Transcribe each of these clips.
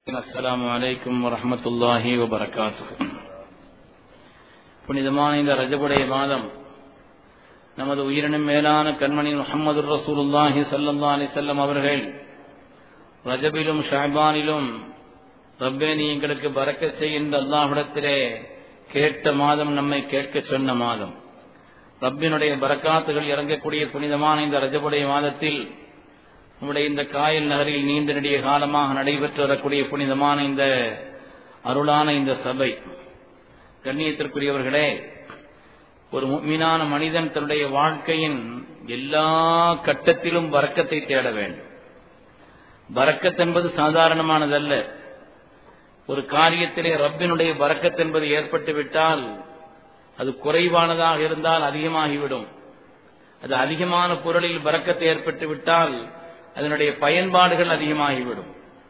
السلام عليكم ورحمة الله وبركاته புனிதமான இந்த ரஜபுடைய மாதம் நமது உயிரினும் மேலான கண்மணி முகமது ரசூலுல்லாஹி சல்லல்லா அலி செல்லம் அவர்கள் ரஜபிலும் ஷாபானிலும் ரப்பே நீ எங்களுக்கு பறக்க செய்கின்ற அல்லாஹிடத்திலே கேட்ட மாதம் நம்மை கேட்க சொன்ன மாதம் ரப்பினுடைய பரக்காத்துகள் இறங்கக்கூடிய புனிதமான இந்த ரஜபுடைய மாதத்தில் நம்முடைய இந்த காயல் நகரில் நீண்ட நெடிய காலமாக நடைபெற்று வரக்கூடிய புனிதமான இந்த அருளான இந்த சபை கண்ணியத்திற்குரியவர்களே ஒரு மீனான மனிதன் தன்னுடைய வாழ்க்கையின் எல்லா கட்டத்திலும் வரக்கத்தை தேட வேண்டும் பறக்கத் என்பது சாதாரணமானதல்ல ஒரு காரியத்திலே ரப்பினுடைய பறக்கத் என்பது ஏற்பட்டு விட்டால் அது குறைவானதாக இருந்தால் அதிகமாகிவிடும் அது அதிகமான பொருளில் பறக்கத்து ஏற்பட்டு விட்டால் அதனுடைய பயன்பாடுகள் அதிகமாகிவிடும்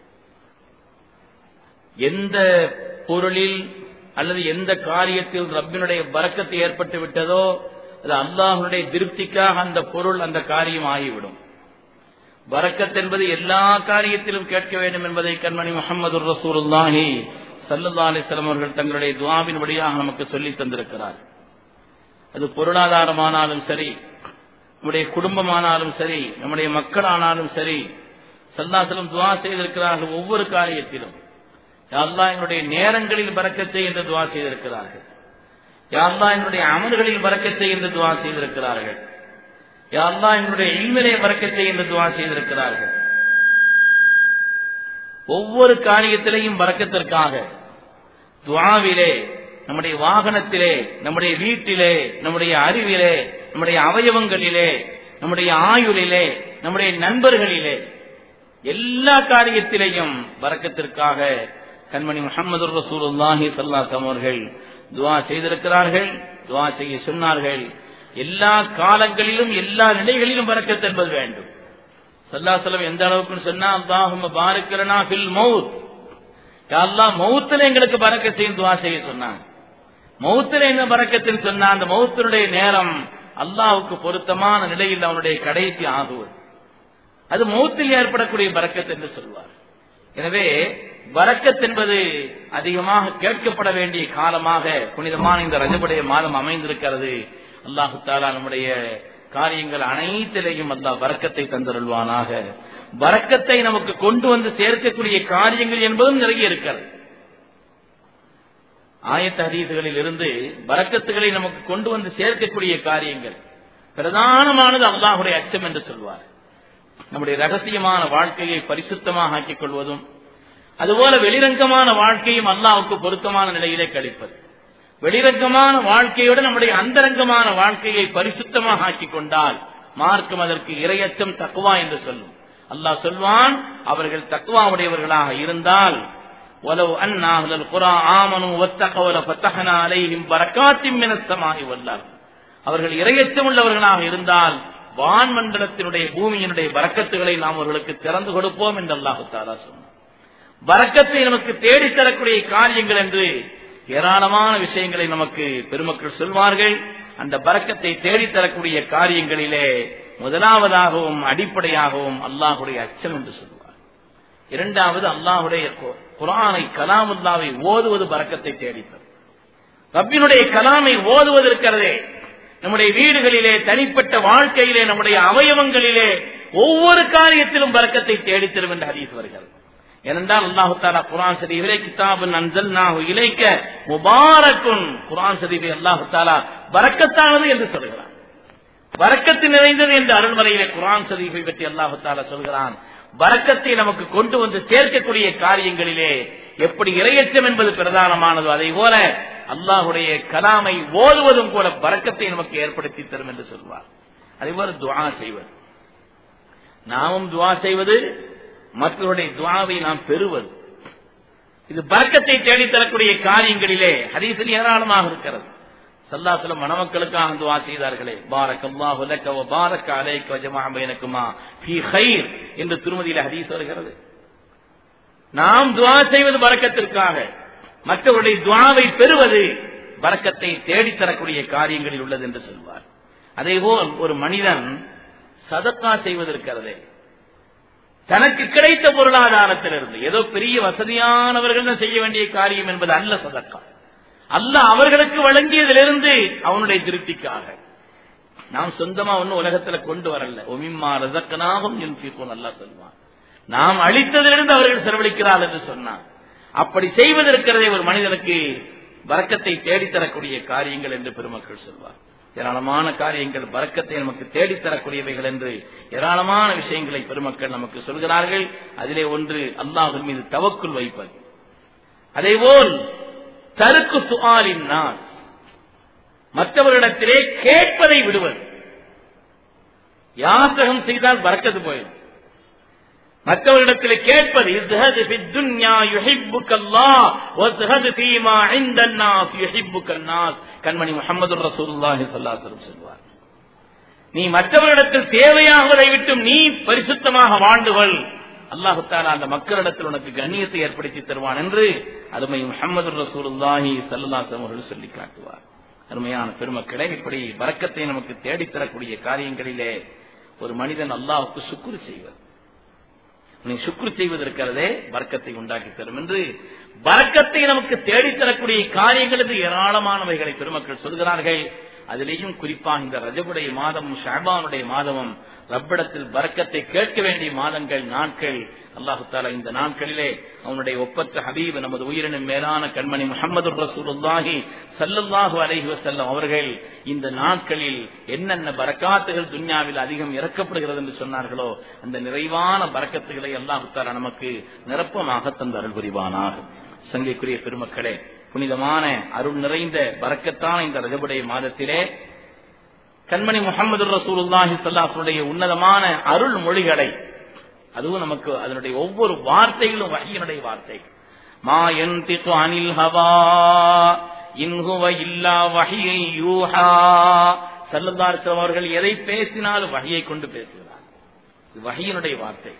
எந்த பொருளில் அல்லது எந்த காரியத்தில் ரப்பினுடைய பறக்கத்து ஏற்பட்டு விட்டதோ அது அல்லாஹனுடைய திருப்திக்காக அந்த பொருள் அந்த காரியம் ஆகிவிடும் பறக்கத் என்பது எல்லா காரியத்திலும் கேட்க வேண்டும் என்பதை கண்மணி முகமது ரசூலுல்லாஹி சல்லல்லா அலிஸ்லாம் அவர்கள் தங்களுடைய துவாவின் வழியாக நமக்கு சொல்லித் தந்திருக்கிறார் அது பொருளாதாரமானாலும் சரி நம்முடைய குடும்பமானாலும் சரி நம்முடைய மக்களானாலும் சரி சல்லாசலம் துவா செய்திருக்கிறார்கள் ஒவ்வொரு காரியத்திலும் யாழ்லா எங்களுடைய நேரங்களில் பறக்க செய்கின்ற துவா செய்திருக்கிறார்கள் யாழ்லா எங்களுடைய அமல்களில் பறக்க செய்கின்ற துவா செய்திருக்கிறார்கள் யாழ்லா எங்களுடைய இல்மிலே பறக்க செய்கின்ற துவா செய்திருக்கிறார்கள் ஒவ்வொரு காரியத்திலையும் பறக்கத்திற்காக துவாவிலே நம்முடைய வாகனத்திலே நம்முடைய வீட்டிலே நம்முடைய அறிவிலே நம்முடைய அவயவங்களிலே நம்முடைய ஆயுளிலே நம்முடைய நண்பர்களிலே எல்லா காரியத்திலேயும் வரக்கத்திற்காக கண்மணி முகமது ரசூலுல்லாஹி சல்லாசம் அவர்கள் துவா செய்திருக்கிறார்கள் துவா செய்ய சொன்னார்கள் எல்லா காலங்களிலும் எல்லா நிலைகளிலும் வரக்கத் என்பது வேண்டும் சல்லாசலம் எந்த அளவுக்கு சொன்னா அல்லாஹும் பாருக்கிறனா ஃபில் மவுத் அல்லா மவுத்துல எங்களுக்கு பறக்க செய்யும் துவா செய்ய சொன்னாங்க மவுத்துல என்ன பறக்கத்தில் சொன்னா அந்த மவுத்தினுடைய நேரம் அல்லாவுக்கு பொருத்தமான நிலையில் அவனுடைய கடைசி ஆகுவது அது மௌத்தில் ஏற்படக்கூடிய பறக்கத் என்று சொல்வார் எனவே வரக்கத் என்பது அதிகமாக கேட்கப்பட வேண்டிய காலமாக புனிதமான இந்த ரஜபுடைய மாதம் அமைந்திருக்கிறது அல்லாஹு தாலா நம்முடைய காரியங்கள் அனைத்திலையும் அல்லாஹ் வரக்கத்தை தந்தருள்வானாக வரக்கத்தை நமக்கு கொண்டு வந்து சேர்க்கக்கூடிய காரியங்கள் என்பதும் நிறைய இருக்கிறது ஆயத்த ஹதீசுகளில் இருந்து வரக்கத்துகளை நமக்கு கொண்டு வந்து சேர்க்கக்கூடிய காரியங்கள் பிரதானமானது அல்லாஹுடைய அச்சம் என்று சொல்வார் நம்முடைய ரகசியமான வாழ்க்கையை பரிசுத்தமாக ஆக்கிக் கொள்வதும் அதுபோல வெளிரங்கமான வாழ்க்கையும் அல்லாவுக்கு பொருத்தமான நிலையிலே கழிப்பது வெளிரங்கமான வாழ்க்கையோடு நம்முடைய அந்தரங்கமான வாழ்க்கையை பரிசுத்தமாக ஆக்கிக் கொண்டால் மார்க்கம் அதற்கு இரையச்சம் தக்குவா என்று சொல்லும் அல்லாஹ் சொல்வான் அவர்கள் தக்குவா உடையவர்களாக இருந்தால் ولو أن أهل القرى آمنوا واتقوا لفتحنا عليهم بركات من السماء والأرض அவர்கள் இரையச்சம் உள்ளவர்களாக இருந்தால் வான்மண்டலத்தினுடைய பூமியினுடைய வரக்கத்துகளை நாம் அவர்களுக்கு திறந்து கொடுப்போம் என்று அல்லாஹு தாலா சொன்னார் வரக்கத்தை நமக்கு தேடித்தரக்கூடிய காரியங்கள் என்று ஏராளமான விஷயங்களை நமக்கு பெருமக்கள் சொல்வார்கள் அந்த பறக்கத்தை தேடித்தரக்கூடிய காரியங்களிலே முதலாவதாகவும் அடிப்படையாகவும் அல்லாஹுடைய அச்சம் என்று சொல்வார் இரண்டாவது அல்லாஹுடைய குரானை கலாமுல்லாவை ஓதுவது பறக்கத்தை தேடித்தரும் ரப்பினுடைய கலாமை ஓதுவது இருக்கிறதே நம்முடைய வீடுகளிலே தனிப்பட்ட வாழ்க்கையிலே நம்முடைய அவயவங்களிலே ஒவ்வொரு காரியத்திலும் பறக்கத்தை தேடித்தரும் என்று ஹதீஸ் வருகிறது ஏனென்றால் அல்லாஹு தாலா குரான் சதீவிலே கிதாபுன் அன்சல் நாகு இலைக்க முபாரக்குன் குரான் சதீவை அல்லாஹு தாலா பறக்கத்தானது என்று சொல்கிறான் வரக்கத்து நிறைந்தது என்று அருள்மலையிலே குரான் சதீஃபை பற்றி அல்லாஹு தாலா சொல்கிறான் வரக்கத்தை நமக்கு கொண்டு வந்து சேர்க்கக்கூடிய காரியங்களிலே எப்படி இரையச்சம் என்பது பிரதானமானதோ அதை போல அல்லாஹுடைய கலாமை ஓதுவதும் கூட பறக்கத்தை நமக்கு ஏற்படுத்தி தரும் என்று சொல்வார் அதே போல துவா செய்வது நாமும் துவா செய்வது மற்றவருடைய துவாவை நாம் பெறுவது இது பறக்கத்தை தேடித்தரக்கூடிய காரியங்களிலே ஹதீசில் ஏராளமாக இருக்கிறது சல்லாசலம் மணமக்களுக்காக துவா செய்தார்களே பாரக் அல்லாஹு லக்க வ பாரக் அலைக்க வ ஜமா பைனக்குமா ஃபீ கைர் என்று திருமதியில ஹதீஸ் வருகிறது நாம் துவா செய்வது பறக்கத்திற்காக மற்றவருடைய துவாவை பெறுவது பறக்கத்தை தேடித்தரக்கூடிய காரியங்களில் உள்ளது என்று சொல்வார் அதேபோல் ஒரு மனிதன் சதக்கா செய்வதற்கிறதே தனக்கு கிடைத்த பொருளாதாரத்திலிருந்து ஏதோ பெரிய வசதியானவர்கள் தான் செய்ய வேண்டிய காரியம் என்பது அல்ல சதக்கா அல்ல அவர்களுக்கு வழங்கியதிலிருந்து அவனுடைய திருப்திக்காக நாம் சொந்தமா ஒன்னும் உலகத்துல கொண்டு வரல ஒமிம்மா ரசக்கனாகும் யுன்ஃபிகூன் அல்லாஹ் சொல்வான் நாம் அளித்ததிலிருந்து அவர்கள் செலவழிக்கிறார் என்று சொன்னான் அப்படி செய்வதற்கிறதே ஒரு மனிதனுக்கு வரக்கத்தை தேடித்தரக்கூடிய காரியங்கள் என்று பெருமக்கள் சொல்வார் ஏராளமான காரியங்கள் பறக்கத்தை நமக்கு தேடித்தரக்கூடியவைகள் என்று ஏராளமான விஷயங்களை பெருமக்கள் நமக்கு சொல்கிறார்கள் அதிலே ஒன்று அல்லாஹின் மீது தவக்குள் வைப்பது அதேபோல் தருக்கு சுஆலின் நாஸ் மற்றவரிடத்திலே கேட்பதை விடுவது யாசகம் செய்தால் பறக்கத்து போயிடும் மற்றவரிடத்தில் கேட்பது இஸ்ஹது ஃபித் துன்யா யுஹிப்புக்கல்லாஹ் வஸ்ஹது ஃபீமா இந்தன்னாஸ் யுஹிப்புக்கன்னாஸ் கண்மணி முஹம்மது ரசூலுல்லாஹி ஸல்லல்லாஹு அலைஹி வஸல்லம் சொல்வார் நீ மற்றவரிடத்தில் தேவையாவதை விட்டும் நீ பரிசுத்தமாக வாழ்ந்துகள் அல்லாஹு தாலா அந்த மக்களிடத்தில் உனக்கு கண்ணியத்தை ஏற்படுத்தி தருவான் என்று அருமை முஹம்மது ரசூலுல்லாஹி ஸல்லல்லாஹு அலைஹி அவர்கள் சொல்லி காட்டுவார் அருமையான பெருமக்களே இப்படி வரக்கத்தை நமக்கு தேடித்தரக்கூடிய காரியங்களிலே ஒரு மனிதன் அல்லாஹுக்கு சுக்குரு செய்வது நீ சுக்ரு செய்வதற்கிறதே பறக்கத்தை உண்டாக்கி தரும் என்று பறக்கத்தை நமக்கு தேடித்தரக்கூடிய காரியங்கள் என்று ஏராளமானவைகளை பெருமக்கள் சொல்கிறார்கள் அதிலேயும் குறிப்பாக இந்த ரஜபுடைய மாதமும் ஷாபானுடைய மாதமும் ரப்பிடத்தில் பறக்கத்தை கேட்க வேண்டிய மாதங்கள் நாட்கள் அல்லாஹு தாலா இந்த நாட்களிலே அவனுடைய ஒப்பற்ற ஹபீப் நமது உயிரினும் மேலான கண்மணி முகமது ரசூலுல்லாஹி சல்லல்லாஹு அலைஹி வஸல்லம் அவர்கள் இந்த நாட்களில் என்னென்ன பரக்காத்துகள் துன்யாவில் அதிகம் இறக்கப்படுகிறது என்று சொன்னார்களோ அந்த நிறைவான பரக்கத்துகளை அல்லாஹு தாலா நமக்கு நிரப்பமாக தந்த அருள் புரிவானாக சங்கைக்குரிய பெருமக்களே புனிதமான அருள் நிறைந்த பறக்கத்தான இந்த ரஜபுடைய மாதத்திலே கண்மணி முகமது ரசூலுல்லாஹி சல்லாஹுடைய உன்னதமான அருள் மொழிகளை அதுவும் நமக்கு அதனுடைய ஒவ்வொரு வார்த்தைகளும் வகையினுடைய வார்த்தை மா யன்திகு அனில் ஹவா இன்ஹுவ இல்லா வஹியை யூஹா சல்லல்லாஹு அலைஹி அவர்கள் எதை பேசினாலும் வகையை கொண்டு பேசுகிறார் இது வகையினுடைய வார்த்தை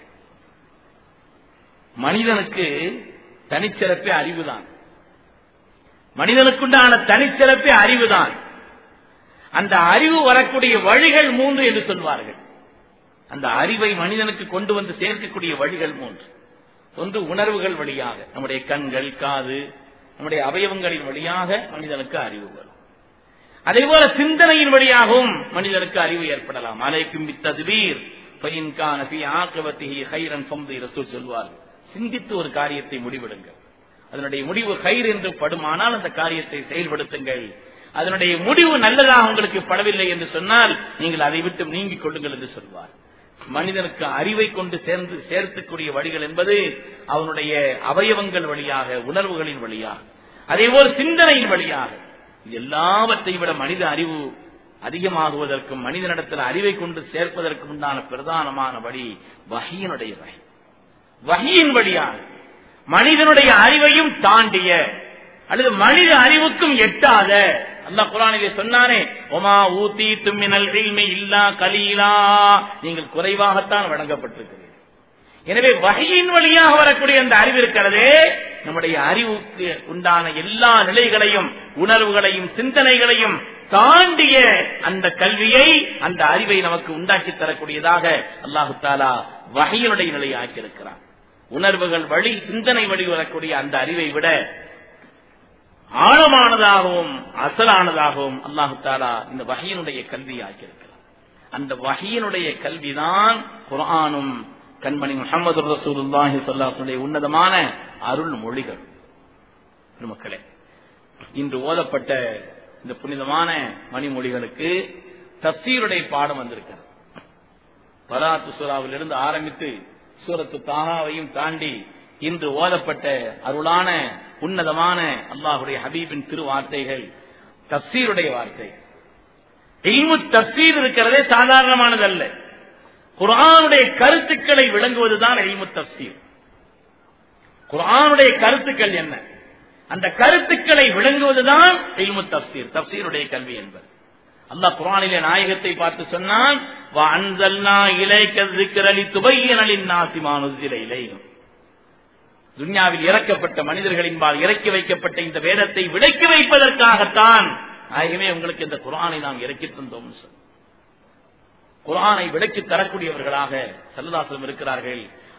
மனிதனுக்கு தனிச்சிறப்பே அறிவுதான் மனிதனுக்குண்டான தனிச்சிறப்பே அறிவுதான் அந்த அறிவு வரக்கூடிய வழிகள் மூன்று என்று சொல்வார்கள் அந்த அறிவை மனிதனுக்கு கொண்டு வந்து சேர்க்கக்கூடிய வழிகள் மூன்று ஒன்று உணர்வுகள் வழியாக நம்முடைய கண்கள் காது நம்முடைய அவயவங்களின் வழியாக மனிதனுக்கு அறிவு வரும் அதேபோல சிந்தனையின் வழியாகவும் மனிதனுக்கு அறிவு ஏற்படலாம் அலைக்கும் ததுவீர் பயின்கான பி ஆக்கவத்திகி ஹைரன் சொந்த ரசூல் சொல்வார்கள் சிந்தித்து ஒரு காரியத்தை முடிவெடுங்கள் அதனுடைய முடிவு கயிறு என்று படுமானால் அந்த காரியத்தை செயல்படுத்துங்கள் அதனுடைய முடிவு நல்லதாக உங்களுக்கு படவில்லை என்று சொன்னால் நீங்கள் அதை விட்டு நீங்கிக் கொள்ளுங்கள் என்று சொல்வார் மனிதனுக்கு அறிவை கொண்டு சேர்ந்து சேர்த்துக்கூடிய வழிகள் என்பது அவனுடைய அவயவங்கள் வழியாக உணர்வுகளின் வழியாக அதேபோல் சிந்தனையின் வழியாக எல்லாவற்றை விட மனித அறிவு அதிகமாகுவதற்கும் மனிதனிடத்தில் அறிவை கொண்டு சேர்ப்பதற்கு உண்டான பிரதானமான வழி வகையினுடைய வகை வகையின் வழியாக மனிதனுடைய அறிவையும் தாண்டிய அல்லது மனித அறிவுக்கும் எட்டாத அல்லாஹ் குரானிலே சொன்னானே ஒமா ஊத்தி தும்மினல் இல்மி இல்லா கலீலா நீங்கள் குறைவாகத்தான் வழங்கப்பட்டிருக்கிறீர்கள் எனவே வகையின் வழியாக வரக்கூடிய அந்த அறிவு இருக்கிறதே நம்முடைய அறிவுக்கு உண்டான எல்லா நிலைகளையும் உணர்வுகளையும் சிந்தனைகளையும் தாண்டிய அந்த கல்வியை அந்த அறிவை நமக்கு உண்டாக்கி தரக்கூடியதாக அல்லாஹு தாலா வகையினுடைய நிலையை ஆக்கியிருக்கிறார் உணர்வுகள் வழி சிந்தனை வழி வரக்கூடிய அந்த அறிவை விட ஆழமானதாகவும் அசலானதாகவும் அல்லாஹு தாலா இந்த வகையினுடைய கல்வியை ஆக்கியிருக்கிறார் அந்த வகையினுடைய கல்விதான் குரானும் கண்மணி முகமது ரசூலுல்லாஹி சொல்லாசுடைய உன்னதமான அருள் மொழிகள் மக்களே இன்று ஓதப்பட்ட இந்த புனிதமான மணிமொழிகளுக்கு தப்சீருடைய பாடம் வந்திருக்கிறது பராத்து சூறாவிலிருந்து ஆரம்பித்து சூரத்து தாகாவையும் தாண்டி இன்று ஓதப்பட்ட அருளான உன்னதமான அல்லாஹுடைய ஹபீபின் திருவார்த்தைகள் தப்சீருடைய வார்த்தை இல்மு தப்சீர் இருக்கிறதே சாதாரணமானதல்ல குரானுடைய கருத்துக்களை விளங்குவதுதான் இல்மு தப்சீர் குரானுடைய கருத்துக்கள் என்ன அந்த கருத்துக்களை விளங்குவதுதான் இல்மு தப்சீர் தப்சீருடைய கல்வி என்பது அல்லாஹ் குரானிலே நாயகத்தை பார்த்து சொன்னான் துன்யாவில் இறக்கப்பட்ட மனிதர்களின்பால் இறக்கி வைக்கப்பட்ட இந்த வேதத்தை விலக்கி வைப்பதற்காகத்தான் நாயகமே உங்களுக்கு இந்த குரானை நாம் இறக்கி தந்தோம் குரானை விலக்கி தரக்கூடியவர்களாக சல்லதாசலம் இருக்கிறார்கள்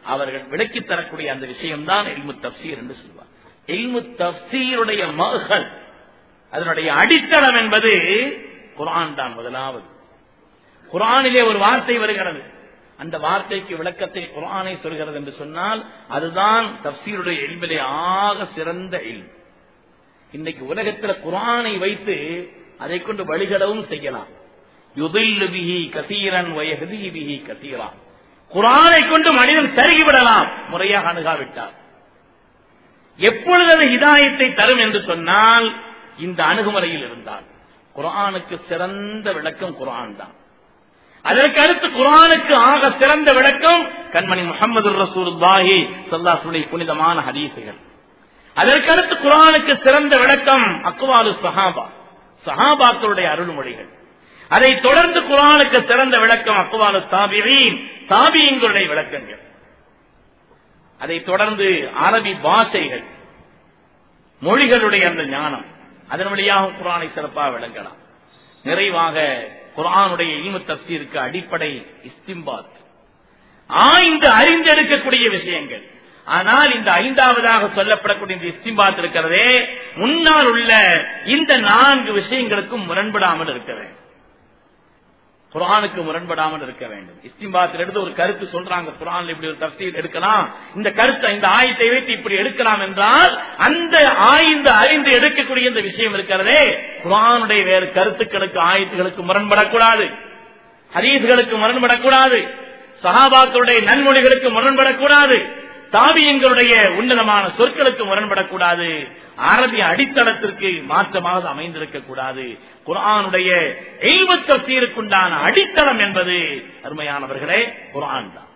அவர்கள் விளக்கித் தரக்கூடிய அந்த விஷயம்தான் இல்மு தப்சீர் என்று சொல்வார் இல்மு தப்சீருடைய மகள் அதனுடைய அடித்தளம் என்பது குரான் தான் முதலாவது குரானிலே ஒரு வார்த்தை வருகிறது அந்த வார்த்தைக்கு விளக்கத்தை குரானை சொல்கிறது என்று சொன்னால் அதுதான் தப்சீருடைய எல்பிலே ஆக சிறந்த எல் இன்னைக்கு உலகத்தில் குரானை வைத்து அதை கொண்டு வழிகடவும் செய்யலாம் யுதில்லு பிஹி கசீரன் வயஹதி பிஹி கசீரா குரானை கொண்டு மனிதன் சருகிவிடலாம் முறையாக அணுகாவிட்டார் எப்பொழுது அது ஹிதாயத்தை தரும் என்று சொன்னால் இந்த அணுகுமுறையில் இருந்தால் குரானுக்கு சிறந்த விளக்கம் குரான் தான் அதற்கு அடுத்து குரானுக்கு ஆக சிறந்த விளக்கம் கண்மணி முகமது ரசூலுல்லாஹி சல்லாசுடைய புனிதமான ஹதீசுகள் அதற்கு அடுத்து குரானுக்கு சிறந்த விளக்கம் அக்வாலு சஹாபா சஹாபாக்களுடைய அருள்மொழிகள் அதை தொடர்ந்து குரானுக்கு சிறந்த விளக்கம் அக்வாலு தாபியின் தாபியங்களுடைய விளக்கங்கள் அதை தொடர்ந்து அரபி பாஷைகள் மொழிகளுடைய அந்த ஞானம் அதன் வழியாக குரானை சிறப்பாக விளங்கலாம் நிறைவாக குரானுடைய இல்மு தப்சீருக்கு அடிப்படை இஸ்திம்பாத் ஆய்ந்து அறிந்தெடுக்கக்கூடிய விஷயங்கள் ஆனால் இந்த ஐந்தாவதாக சொல்லப்படக்கூடிய இந்த இஸ்திம்பாத் இருக்கிறதே முன்னால் உள்ள இந்த நான்கு விஷயங்களுக்கும் முரண்படாமல் இருக்க வேண்டும் குரானுக்கு முரண்படாமல் இருக்க வேண்டும் இஸ்திம்பாத்தில் எடுத்து ஒரு கருத்து சொல்றாங்க குரான் இப்படி ஒரு தப்சீல் எடுக்கலாம் இந்த கருத்தை இந்த ஆயத்தை வைத்து இப்படி எடுக்கலாம் என்றால் அந்த ஆய்ந்து அறிந்து எடுக்கக்கூடிய இந்த விஷயம் இருக்கிறதே குரானுடைய வேறு கருத்துக்களுக்கு ஆயத்துகளுக்கு முரண்படக்கூடாது ஹரீஸ்களுக்கு முரண்படக்கூடாது சஹாபாக்களுடைய நன்மொழிகளுக்கு முரண்படக்கூடாது தாபியங்களுடைய உன்னதமான சொற்களுக்கு முரண்படக்கூடாது அரபிய அடித்தளத்திற்கு மாற்றமாக அமைந்திருக்க கூடாது குரானுடைய தப்சீருக்குண்டான அடித்தளம் என்பது அருமையானவர்களே குரான் தான்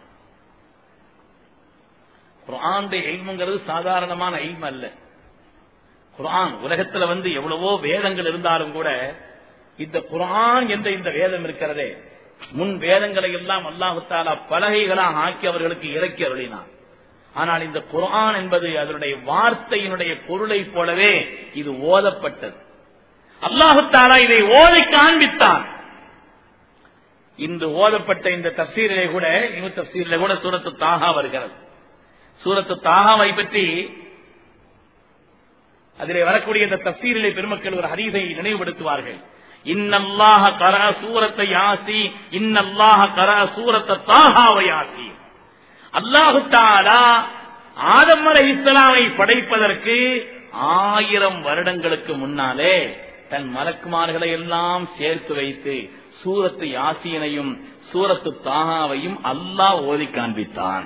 குரானுடைய எய்முங்கிறது சாதாரணமான எய்ம் அல்ல குரான் உலகத்துல வந்து எவ்வளவோ வேதங்கள் இருந்தாலும் கூட இந்த குரான் என்ற இந்த வேதம் இருக்கிறதே முன் வேதங்களை எல்லாம் அல்லாஹுத்தாலா பலகைகளாக ஆக்கி அவர்களுக்கு இறக்கி அருளினான் ஆனால் இந்த குரான் என்பது அதனுடைய வார்த்தையினுடைய பொருளை போலவே இது ஓதப்பட்டது அல்லாஹு தாலா இதை ஓதை காண்பித்தான் இன்று ஓதப்பட்ட இந்த தப்சீரிலே கூட இவ் தப்சீரிலே கூட சூரத்து தாகா வருகிறது சூரத்து தாகாவை பற்றி அதிலே வரக்கூடிய இந்த தப்சீரிலே பெருமக்கள் ஒரு ஹரீதை நினைவுபடுத்துவார்கள் இன்னல்லாஹ கர சூரத்தை யாசி இன்னல்லாஹ கர சூரத்தை தாகாவை யாசி அல்லாஹு தாலா ஆதம் அலை இஸ்லாமை படைப்பதற்கு ஆயிரம் வருடங்களுக்கு முன்னாலே தன் மலக்குமார்களை எல்லாம் சேர்த்து வைத்து சூரத்து யாசீனையும் சூரத்து தாகாவையும் அல்லாஹ் ஓதி காண்பித்தான்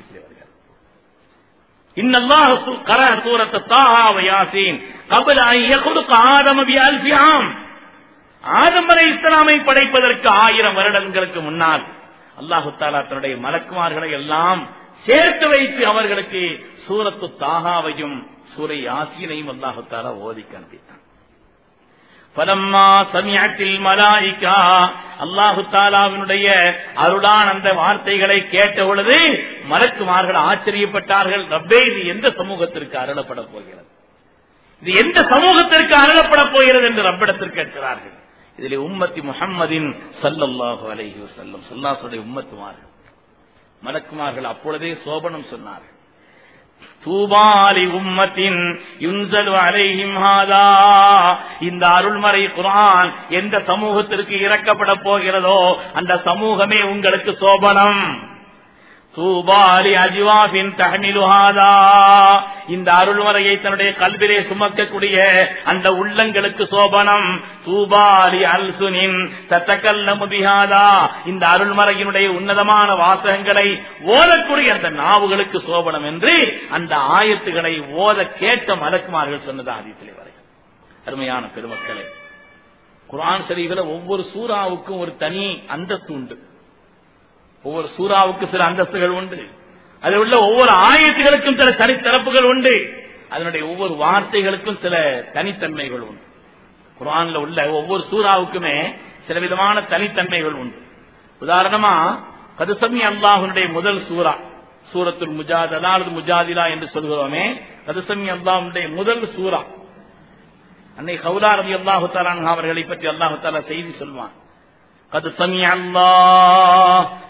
இன்னல்லாஹ் கர சூரத்து தாகாவை யாசீன் கபல யகுலுக்கு ஆதம பியால்பியாம் ஆதம் அலை இஸ்லாமை படைப்பதற்கு ஆயிரம் வருடங்களுக்கு முன்னால் அல்லாஹு தாலா தன்னுடைய மலக்குமார்களை எல்லாம் சேர்த்து வைத்து அவர்களுக்கு சூரத்து தாகாவையும் சூரை யாசீனையும் அல்லாஹு தாலா ஓதி காண்பித்தான் பலம்மா சமியத்தில் மலாய்க்கா அல்லாஹு தாலாவினுடைய அருளான் அந்த வார்த்தைகளை கேட்ட பொழுது மலக்குமார்கள் ஆச்சரியப்பட்டார்கள் ரப்பே இது எந்த சமூகத்திற்கு அருளப்பட போகிறது இது எந்த சமூகத்திற்கு அருளப்பட போகிறது என்று ரப்பிடத்தில் கேட்கிறார்கள் இதிலே உம்மத்தி முகம்மதின் சல்லல்லாஹு அலைஹி வசல்லம் சொல்லாசுடைய உம்மத்துமார்கள் மலக்குமார்கள் அப்பொழுதே சோபனம் சொன்னார்கள் தூபாலி உம்மத்தின் யுன்சலு அலைஹிம் ஹாதா இந்த அருள்மறை குரான் எந்த சமூகத்திற்கு இறக்கப்பட போகிறதோ அந்த சமூகமே உங்களுக்கு சோபனம் தூபாலி அஜிவாபின் தகமிலுஹாதா இந்த அருள்மறையை தன்னுடைய கல்விலே சுமக்கக்கூடிய அந்த உள்ளங்களுக்கு சோபனம் தூபாலி அல்சுனின் தத்தக்கல்ல முதியாதா இந்த அருள்மறையினுடைய உன்னதமான வாசகங்களை ஓதக்கூடிய அந்த நாவுகளுக்கு சோபனம் என்று அந்த ஆயத்துகளை ஓத கேட்ட மலக்குமார்கள் சொன்னது ஆதித்திலே வரை அருமையான பெருமக்களே குரான் சரிகளை ஒவ்வொரு சூறாவுக்கும் ஒரு தனி அந்தஸ்து உண்டு ஒவ்வொரு சூறாவுக்கு சில அந்தஸ்துகள் உண்டு அதில் உள்ள ஒவ்வொரு ஆயத்துகளுக்கும் சில தனித்தரப்புகள் உண்டு அதனுடைய ஒவ்வொரு வார்த்தைகளுக்கும் சில தனித்தன்மைகள் உண்டு குரான்ல உள்ள ஒவ்வொரு சூறாவுக்குமே சில விதமான தனித்தன்மைகள் உண்டு உதாரணமா கதுசமி அல்லாஹனுடைய முதல் சூறா சூரத்துல் முஜாத் அதாவது முஜாதிலா என்று சொல்கிறோமே கதுசமி அல்லாஹனுடைய முதல் சூறா அன்னை ஹவுலா ரவி அல்லாஹு தாலான் அவர்களை பற்றி அல்லாஹு தாலா செய்தி சொல்வான் قد سمع الله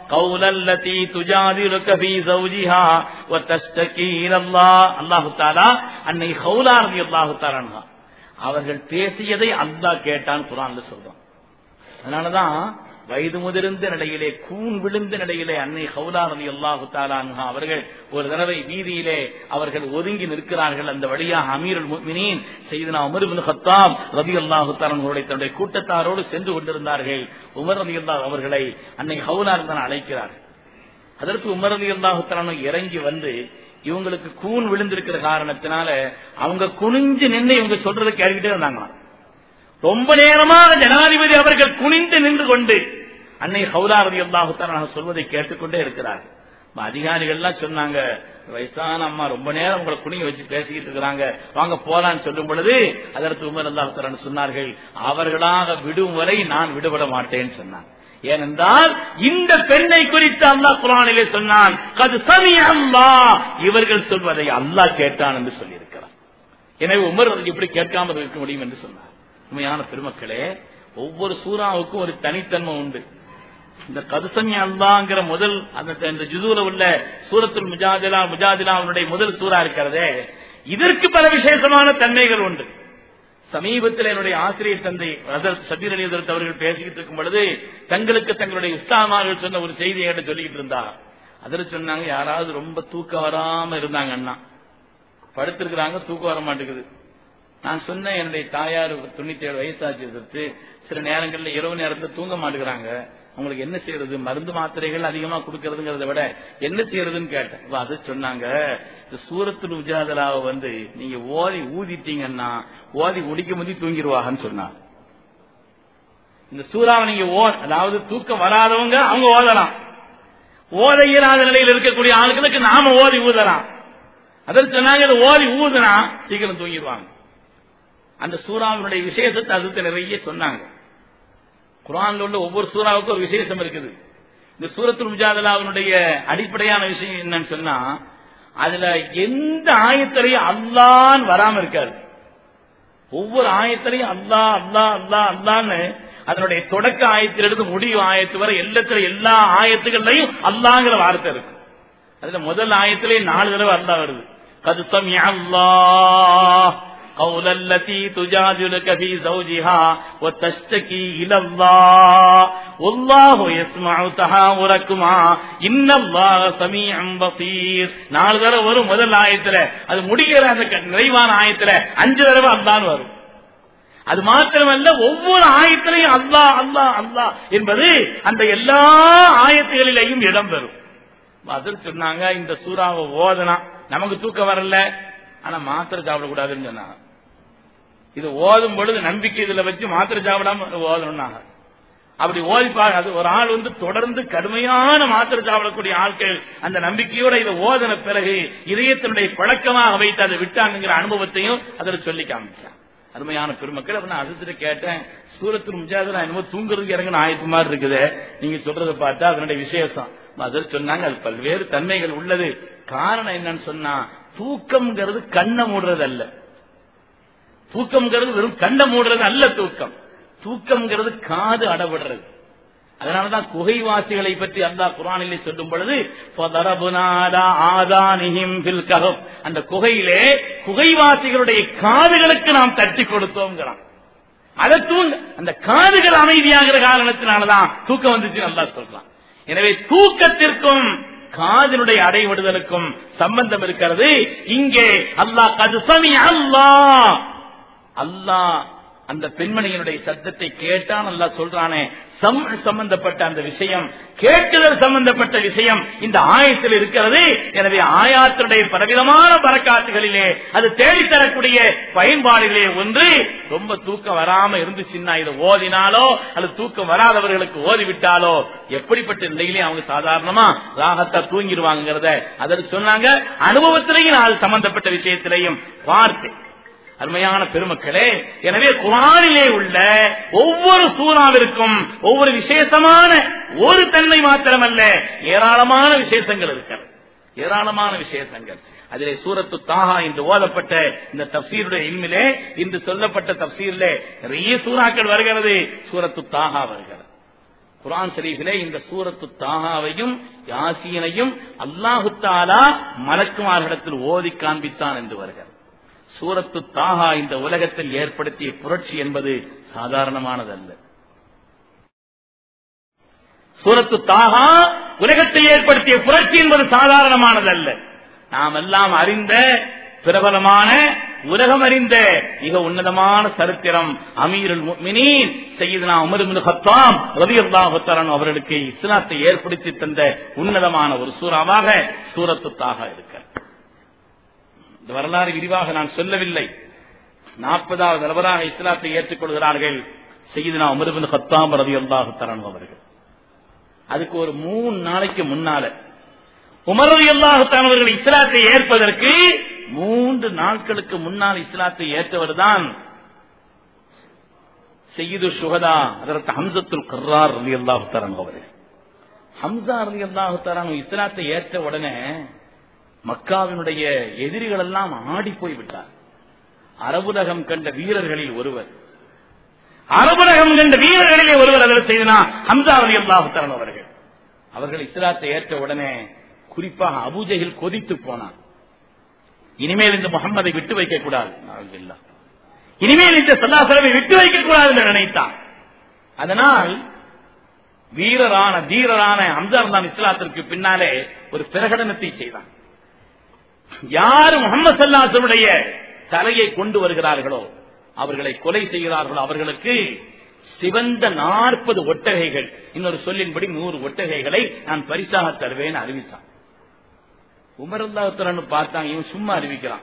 قول التي تجادلك في زوجها وتشتكي الى الله الله تعالى அன்னை ஹவுலா ரலியல்லாஹு தஆலா அவர்கள் பேசியதை அல்லாஹ் கேட்டான் குர்ஆன்ல சொல்றான் அதனாலதான் வயது முதிர்ந்த நிலையிலே கூன் விழுந்த நிலையிலே அன்னை ஹவுலா ரலி அல்லாஹு தாலான்ஹா அவர்கள் ஒரு தடவை வீதியிலே அவர்கள் ஒதுங்கி நிற்கிறார்கள் அந்த வழியாக அமீருல் முஃமினீன் செய்தனா உமர் பின் ஹத்தாப் ரபி அல்லாஹு தாலான்களுடைய தன்னுடைய கூட்டத்தாரோடு சென்று கொண்டிருந்தார்கள் உமர் ரலி அல்லாஹ் அவர்களை அன்னை ஹவுலா தான் அழைக்கிறார் அதற்கு உமர் ரலி அல்லாஹு தாலானு இறங்கி வந்து இவங்களுக்கு கூன் விழுந்திருக்கிற காரணத்தினால அவங்க குனிஞ்சு நின்று இவங்க சொல்றதை கேட்டுக்கிட்டே இருந்தாங்களாம் ரொம்ப நேரமாக ஜனாதிபதி அவர்கள் குனிந்து நின்று கொண்டு அன்னை ஹவுலாரதி அல்லாஹுத்தான சொல்வதை கேட்டுக்கொண்டே இருக்கிறார் அதிகாரிகள் எல்லாம் சொன்னாங்க வயசான அம்மா ரொம்ப நேரம் உங்களை குனிய வச்சு பேசிக்கிட்டு இருக்கிறாங்க வாங்க போலான்னு சொல்லும் பொழுது அதற்கு உமர் அல்லாஹுத்தாரன் சொன்னார்கள் அவர்களாக விடும் வரை நான் விடுபட மாட்டேன்னு சொன்னான் ஏனென்றால் இந்த பெண்ணை குறித்து அல்லாஹ் குரானிலே சொன்னான் கது சமி அல்லாஹ் இவர்கள் சொல்வதை அல்லாஹ் கேட்டான் என்று சொல்லியிருக்கிறார் எனவே உமர் இப்படி கேட்காமல் இருக்க முடியும் என்று சொன்னார் உண்மையான பெருமக்களே ஒவ்வொரு சூறாவுக்கும் ஒரு தனித்தன்மை உண்டு இந்த கதுசமி அல்லாங்கிற முதல் அந்த இந்த ஜுசூல உள்ள சூரத்துல் முஜாதிலா முஜாதிலாவுடைய முதல் சூறா இருக்கிறதே இதற்கு பல விசேஷமான தன்மைகள் உண்டு சமீபத்தில் என்னுடைய ஆசிரியர் தந்தை அதர் சபீர் அலி அதரத் அவர்கள் பேசிக்கிட்டு இருக்கும் பொழுது தங்களுக்கு தங்களுடைய உஸ்தாமார்கள் சொன்ன ஒரு செய்தியை சொல்லிக்கிட்டு இருந்தா அதில் சொன்னாங்க யாராவது ரொம்ப தூக்கம் வராம இருந்தாங்க அண்ணா படுத்திருக்கிறாங்க தூக்கம் வர மாட்டேங்குது நான் சொன்னேன் என்னுடைய தாயார் தொண்ணூத்தி ஏழு வயசாச்சு எதிர்த்து சில நேரங்கள்ல இரவு நேரத்துல தூங்க மாட்டேங்கிறாங்க அவங்களுக்கு என்ன செய்யறது மருந்து மாத்திரைகள் அதிகமா கொடுக்கறதுங்கிறத விட என்ன செய்யறதுன்னு கேட்டேன் அது சொன்னாங்க இந்த சூரத்து உஜாதலாவை வந்து நீங்க ஓதி ஊதிட்டீங்கன்னா ஓதி முடிக்க முந்தி தூங்கிடுவாங்கன்னு சொன்னாங்க இந்த சூறாவை நீங்க ஓ அதாவது தூக்கம் வராதவங்க அவங்க ஓதலாம் ஓத இயலாத நிலையில் இருக்கக்கூடிய ஆளுகளுக்கு நாம ஓதி ஊதலாம் அதில் சொன்னாங்க இதை ஓதி ஊதுனா சீக்கிரம் தூங்கிடுவாங்க அந்த சூறாவினுடைய விசேஷத்தை அதுக்கு நிறைய சொன்னாங்க குரான்ல உள்ள ஒவ்வொரு சூறாவுக்கும் ஒரு விசேஷம் இருக்குது இந்த சூரத்துல் முஜாதலாவினுடைய அடிப்படையான விஷயம் என்னன்னு சொன்னா அதுல எந்த ஆயத்திலையும் அல்லான்னு வராம இருக்காது ஒவ்வொரு ஆயத்திலையும் அல்லா அல்லா அல்லா அல்லான்னு அதனுடைய தொடக்க ஆயத்திலிருந்து முடிவு ஆயத்து வரை எல்லாத்துல எல்லா ஆயத்துகள்லையும் அல்லாங்கிற வார்த்தை இருக்கு அதுல முதல் ஆயத்திலே நாலு தடவை அல்லா வருது கது சமி அல்லாஹ் قول التي تجادلك في زوجها وتشتكي إلى الله والله يسمع تحاوركما إن الله سميع بصير நாலு தடவை வரும் முதல் ஆயத்துல அது முடிகிற அந்த நிறைவான ஆயத்துல அஞ்சு தடவை அல்லான்னு வரும் அது மாத்திரமல்ல ஒவ்வொரு ஆயத்திலையும் அல்லா அல்லா அல்லா என்பது அந்த எல்லா ஆயத்துகளிலேயும் இடம்பெறும் அதில் சொன்னாங்க இந்த சூறாவை ஓதனா நமக்கு தூக்கம் வரல ஆனா மாத்திரை சாப்பிடக்கூடாதுன்னு சொன்னாங்க இது ஓதும் பொழுது நம்பிக்கை இதுல வச்சு மாத்திரை சாப்பிடாம ஓதணும்னாங்க அப்படி ஓதிப்பா அது ஒரு ஆள் வந்து தொடர்ந்து கடுமையான மாத்திரை சாப்பிடக்கூடிய ஆட்கள் அந்த நம்பிக்கையோட இதை ஓதன பிறகு இதயத்தினுடைய பழக்கமாக வைத்து அதை விட்டாங்கிற அனுபவத்தையும் அதில் சொல்லி காமிச்சான் அருமையான பெருமக்கள் அப்ப நான் அதுட்டு கேட்டேன் சூரத்து முஜாதனா என்னமோ தூங்குறதுக்கு இறங்கின ஆயத்து மாதிரி இருக்குது நீங்க சொல்றதை பார்த்தா அதனுடைய விசேஷம் அதில் சொன்னாங்க அது பல்வேறு தன்மைகள் உள்ளது காரணம் என்னன்னு சொன்னா தூக்கம்ங்கிறது கண்ணை மூடுறது அல்ல தூக்கம்ங்கிறது வெறும் கண்ணை மூடுறது அல்ல தூக்கம் தூக்கம்ங்கிறது காது அடவிடுறது அதனாலதான் குகைவாசிகளை பற்றி அல்லாஹ் குரானிலே சொல்லும் பொழுது அந்த குகையிலே குகைவாசிகளுடைய காதுகளுக்கு நாம் தட்டி கொடுத்தோங்கிறான் அதை தூங்க அந்த காதுகள் அமைதியாகிற காரணத்தினாலதான் தூக்கம் வந்துச்சு நல்லா சொல்றான் எனவே தூக்கத்திற்கும் காதனுடைய அடைவிடுதலுக்கும் சம்பந்தம் இருக்கிறது இங்கே அல்லாஹ் கதுசமி அல்லாஹ் அல்லாஹ் அந்த பெண்மணியினுடைய சத்தத்தை கேட்டான் அல்லா சொல்றானே சம் சம்பந்தப்பட்ட அந்த விஷயம் கேட்குதல் சம்பந்தப்பட்ட விஷயம் இந்த ஆயத்தில் இருக்கிறது எனவே ஆயாத்தினுடைய பலவிதமான பறக்காத்துகளிலே அது தேடித்தரக்கூடிய பயன்பாடுகளே ஒன்று ரொம்ப தூக்கம் வராம இருந்துச்சுன்னா இதை ஓதினாலோ அல்லது தூக்கம் வராதவர்களுக்கு ஓதிவிட்டாலோ எப்படிப்பட்ட நிலையிலே அவங்க சாதாரணமா ராகத்தா தூங்கிடுவாங்கிறத அதற்கு சொன்னாங்க அனுபவத்திலையும் அது சம்பந்தப்பட்ட விஷயத்திலையும் பார்த்தேன் அருமையான பெருமக்களே எனவே குரானிலே உள்ள ஒவ்வொரு சூறாவிற்கும் ஒவ்வொரு விசேஷமான ஒரு தன்மை மாத்திரமல்ல ஏராளமான விசேஷங்கள் இருக்கிறது ஏராளமான விசேஷங்கள் அதிலே சூரத்து தாகா என்று ஓதப்பட்ட இந்த தப்சீருடைய இன்மிலே இன்று சொல்லப்பட்ட தப்சீரிலே நிறைய சூறாக்கள் வருகிறது சூரத்து தாகா வருகிறது குரான் ஷரீஃபிலே இந்த சூரத்து தாகாவையும் யாசீனையும் அல்லாஹு தாலா மலக்குமார்களிடத்தில் ஓதி காண்பித்தான் என்று வருகிறது சூரத்து தாகா இந்த உலகத்தில் ஏற்படுத்திய புரட்சி என்பது சாதாரணமானதல்ல சூரத்து தாகா உலகத்தில் ஏற்படுத்திய புரட்சி என்பது சாதாரணமானதல்ல நாம் எல்லாம் அறிந்த பிரபலமான உலகம் அறிந்த மிக உன்னதமான சரித்திரம் அமீருல் முஃமினீன் சையதுனா உமர் இப்னு கத்தாம் ரலியல்லாஹு தஆலா அவர்களுக்கு இஸ்லாத்தை ஏற்படுத்தி தந்த உன்னதமான ஒரு சூறாவாக சூரத்து தாகா இருக்க இந்த வரலாறு விரிவாக நான் சொல்லவில்லை நாற்பதாவது நபராக இஸ்லாத்தை ஏற்றுக்கொள்கிறார்கள் செய்தினா உமர்பின் ஹத்தாம் ரவி அல்லாஹு தரன் அவர்கள் அதுக்கு ஒரு மூணு நாளைக்கு முன்னால உமர் ரவி அல்லாஹு அவர்கள் இஸ்லாத்தை ஏற்பதற்கு மூன்று நாட்களுக்கு முன்னால் இஸ்லாத்தை ஏற்றவர் தான் செய்து சுகதா அதற்கு ஹம்சத்துல் கர்ரார் ரவி அல்லாஹு தரன் அவர்கள் ஹம்சா ரவி அல்லாஹு தரான் இஸ்லாத்தை ஏற்ற உடனே மக்காவினுடைய எதிரிகள் எல்லாம் ஆடி போய் விட்டார் அரபுலகம் கண்ட வீரர்களில் ஒருவர் அரபுலகம் கண்ட வீரர்களிலே ஒருவர் அதில் செய்தனா ஹம்சா அலி அல்லாஹுத்தரன் அவர்கள் அவர்கள் இஸ்லாத்தை ஏற்ற உடனே குறிப்பாக அபூஜையில் கொதித்து போனார் இனிமேல் இந்த முகம்மதை விட்டு வைக்க கூடாது இனிமேல் இந்த சல்லாசலவை விட்டு வைக்க கூடாது என்று நினைத்தான் அதனால் வீரரான தீரரான ஹம்சார் தான் இஸ்லாத்திற்கு பின்னாலே ஒரு பிரகடனத்தை செய்தான் யார் முகமது சல்லாசனுடைய தலையை கொண்டு வருகிறார்களோ அவர்களை கொலை செய்கிறார்களோ அவர்களுக்கு சிவந்த நாற்பது ஒட்டகைகள் இன்னொரு சொல்லின்படி நூறு ஒட்டகைகளை நான் பரிசாக தருவேன் அறிவித்தான் உமரல்லாத்தரன் பார்த்தாங்க இவன் சும்மா அறிவிக்கிறான்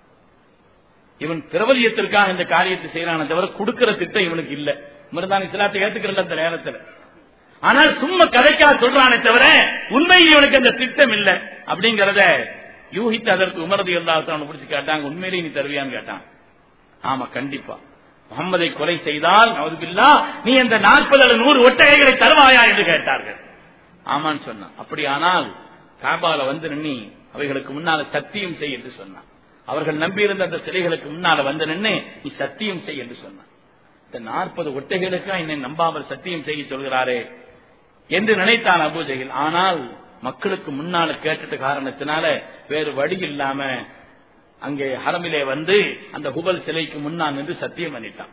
இவன் பிரபலியத்திற்காக இந்த காரியத்தை செய்யறான தவிர கொடுக்கிற திட்டம் இவனுக்கு இல்ல உமர்தான் இஸ்லாத்தை ஏத்துக்கிறல அந்த நேரத்தில் ஆனால் சும்மா கதைக்காக சொல்றானே தவிர உண்மையில் இவனுக்கு அந்த திட்டம் இல்ல அப்படிங்கறத யூகித்து அதற்கு உமரது எல்லாத்தான் பிடிச்சு கேட்டாங்க உண்மையிலேயே நீ தருவியான்னு கேட்டான் ஆமா கண்டிப்பா முகம்மதை கொலை செய்தால் நவதுபில்லா நீ அந்த நாற்பது அல்லது நூறு ஒட்டகைகளை தருவாயா என்று கேட்டார்கள் ஆமான்னு சொன்னான் அப்படியானால் காபால வந்து நின்னி அவைகளுக்கு முன்னால சத்தியம் செய் என்று சொன்னான் அவர்கள் நம்பியிருந்த அந்த சிலைகளுக்கு முன்னால வந்து நின்று நீ சத்தியம் செய் என்று சொன்னான் இந்த நாற்பது ஒட்டைகளுக்கா என்னை நம்பாமல் சத்தியம் செய்ய சொல்கிறாரே என்று நினைத்தான் அபூஜையில் ஆனால் மக்களுக்கு முன்னால கேட்டுட்ட காரணத்தினால வேறு வழி இல்லாம அங்கே ஹரமிலே வந்து அந்த ஹுபல் சிலைக்கு முன்னால் நின்று சத்தியம் பண்ணிட்டான்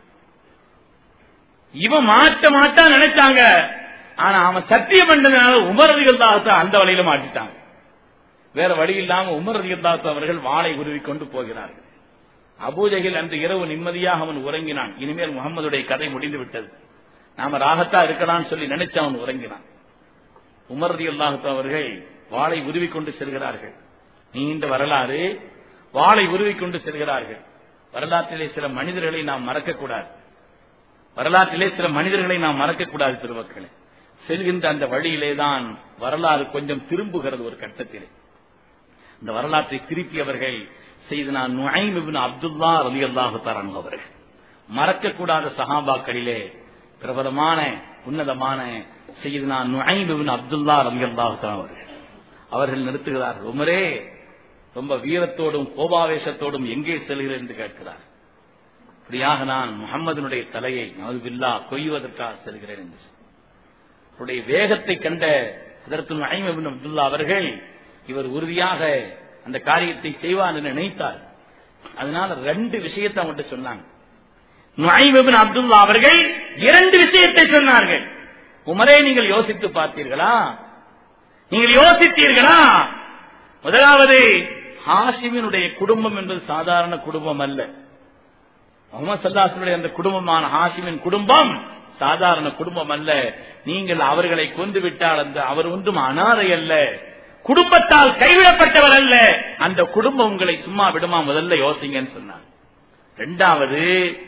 இவன் மாட்ட மாட்டான் நினைச்சாங்க ஆனா அவன் சத்தியம் பண்ணதுனால உமரதிகள் தாகத்தை அந்த வழியில மாட்டிட்டாங்க வேற வழி இல்லாம உமரதிகள் தாகத்தை அவர்கள் வாளை உருவி கொண்டு போகிறார்கள் அபூஜையில் அன்று இரவு நிம்மதியாக அவன் உறங்கினான் இனிமேல் முகமதுடைய கதை முடிந்து விட்டது நாம ராகத்தா இருக்கலாம்னு சொல்லி நினைச்சு அவன் உறங்கினான் உமர்தி அல்லாஹத்து அவர்கள் வாளை உருவி கொண்டு செல்கிறார்கள் நீண்ட வரலாறு வாளை உருவி கொண்டு செல்கிறார்கள் வரலாற்றிலே சில மனிதர்களை நாம் மறக்கக்கூடாது வரலாற்றிலே சில மனிதர்களை நாம் மறக்கக்கூடாது திருமக்களே செல்கின்ற அந்த வழியிலே தான் வரலாறு கொஞ்சம் திரும்புகிறது ஒரு கட்டத்திலே இந்த வரலாற்றை திருப்பியவர்கள் செய்து நான் நுழைமிபின் அப்துல்லா ரலி அல்லாஹு தரான் அவர்கள் மறக்கக்கூடாத சஹாபாக்களிலே பிரபலமான உன்னதமான செய்தனா நுழைமிபின் அப்துல்லா ரலி அல்லாஹு தரான் அவர்கள் அவர்கள் நிறுத்துகிறார்கள் உமரே ரொம்ப வீரத்தோடும் கோபாவேசத்தோடும் எங்கே செல்கிறேன் என்று கேட்கிறார் இப்படியாக நான் முகம்மதனுடைய தலையை நவதுபில்லா கொய்வதற்காக செல்கிறேன் என்று அவருடைய வேகத்தை கண்ட அதற்கு ஐமபின் அப்துல்லா அவர்கள் இவர் உறுதியாக அந்த காரியத்தை செய்வார் என்று நினைத்தார் அதனால ரெண்டு விஷயத்தை அவங்கள்ட்ட சொன்னாங்க நுழைபின் அப்துல்லா அவர்கள் இரண்டு விஷயத்தை சொன்னார்கள் உமரே நீங்கள் யோசித்து பார்த்தீர்களா நீங்கள் யோசித்தீர்களா முதலாவது ஹாஷிமினுடைய குடும்பம் என்பது சாதாரண குடும்பம் அல்ல முகமது சல்லாசுடைய அந்த குடும்பமான ஹாஷிமின் குடும்பம் சாதாரண குடும்பம் அல்ல நீங்கள் அவர்களை கொண்டு விட்டால் அந்த அவர் ஒன்றும் அனாதை அல்ல குடும்பத்தால் கைவிடப்பட்டவர் அல்ல அந்த குடும்பம் உங்களை சும்மா விடுமா முதல்ல யோசிங்கன்னு சொன்னார் இரண்டாவது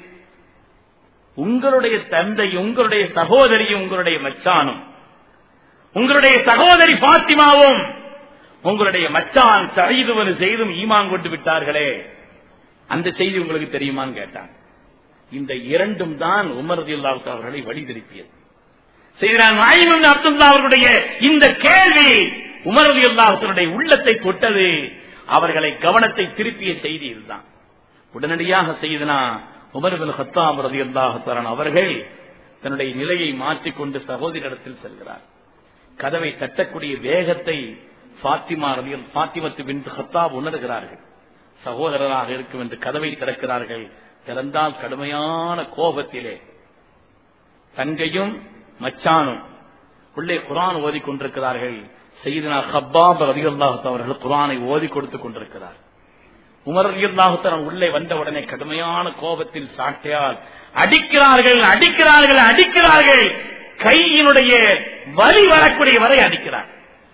உங்களுடைய தந்தை உங்களுடைய சகோதரியும் உங்களுடைய மச்சானும் உங்களுடைய சகோதரி பாத்திமாவும் உங்களுடைய மச்சான் சரீதுவனு செய்தும் ஈமான் கொண்டு விட்டார்களே அந்த செய்தி உங்களுக்கு தெரியுமான்னு கேட்டான் இந்த இரண்டும் தான் உமரதி அல்லாவுக்கு அவர்களை வழி திருப்பியது செய்கிறான் அப்துல்லா அவர்களுடைய இந்த கேள்வி உமரதி அல்லாஹத்தினுடைய உள்ளத்தை தொட்டது அவர்களை கவனத்தை திருப்பிய செய்தி இதுதான் உடனடியாக செய்தனா உமர் பின் ஹத்தாம் ரதி அல்லாஹத்தரன் அவர்கள் தன்னுடைய நிலையை மாற்றிக்கொண்டு சகோதரிடத்தில் செல்கிறார் கதவை தட்டக்கூடிய வேகத்தை ஃபாத்திமா ரலியல் ஃபாத்திமத்து பின் ஹத்தாப் உணர்கிறார்கள் சகோதரராக இருக்கும் என்று கதவை திறக்கிறார்கள் திறந்தால் கடுமையான கோபத்திலே தங்கையும் மச்சானும் உள்ளே குரான் ஓதிக் கொண்டிருக்கிறார்கள் செய்தினா ஹப்பாப் ரலியல்லாஹு அவர்கள் குரானை ஓதி கொடுத்துக் கொண்டிருக்கிறார் உமர் ரலியல்லாஹு உள்ளே வந்தவுடனே கடுமையான கோபத்தில் சாட்டையால் அடிக்கிறார்கள் அடிக்கிறார்கள் அடிக்கிறார்கள் கையினுடைய வலி வரக்கூடிய வரை அடிக்கிறார்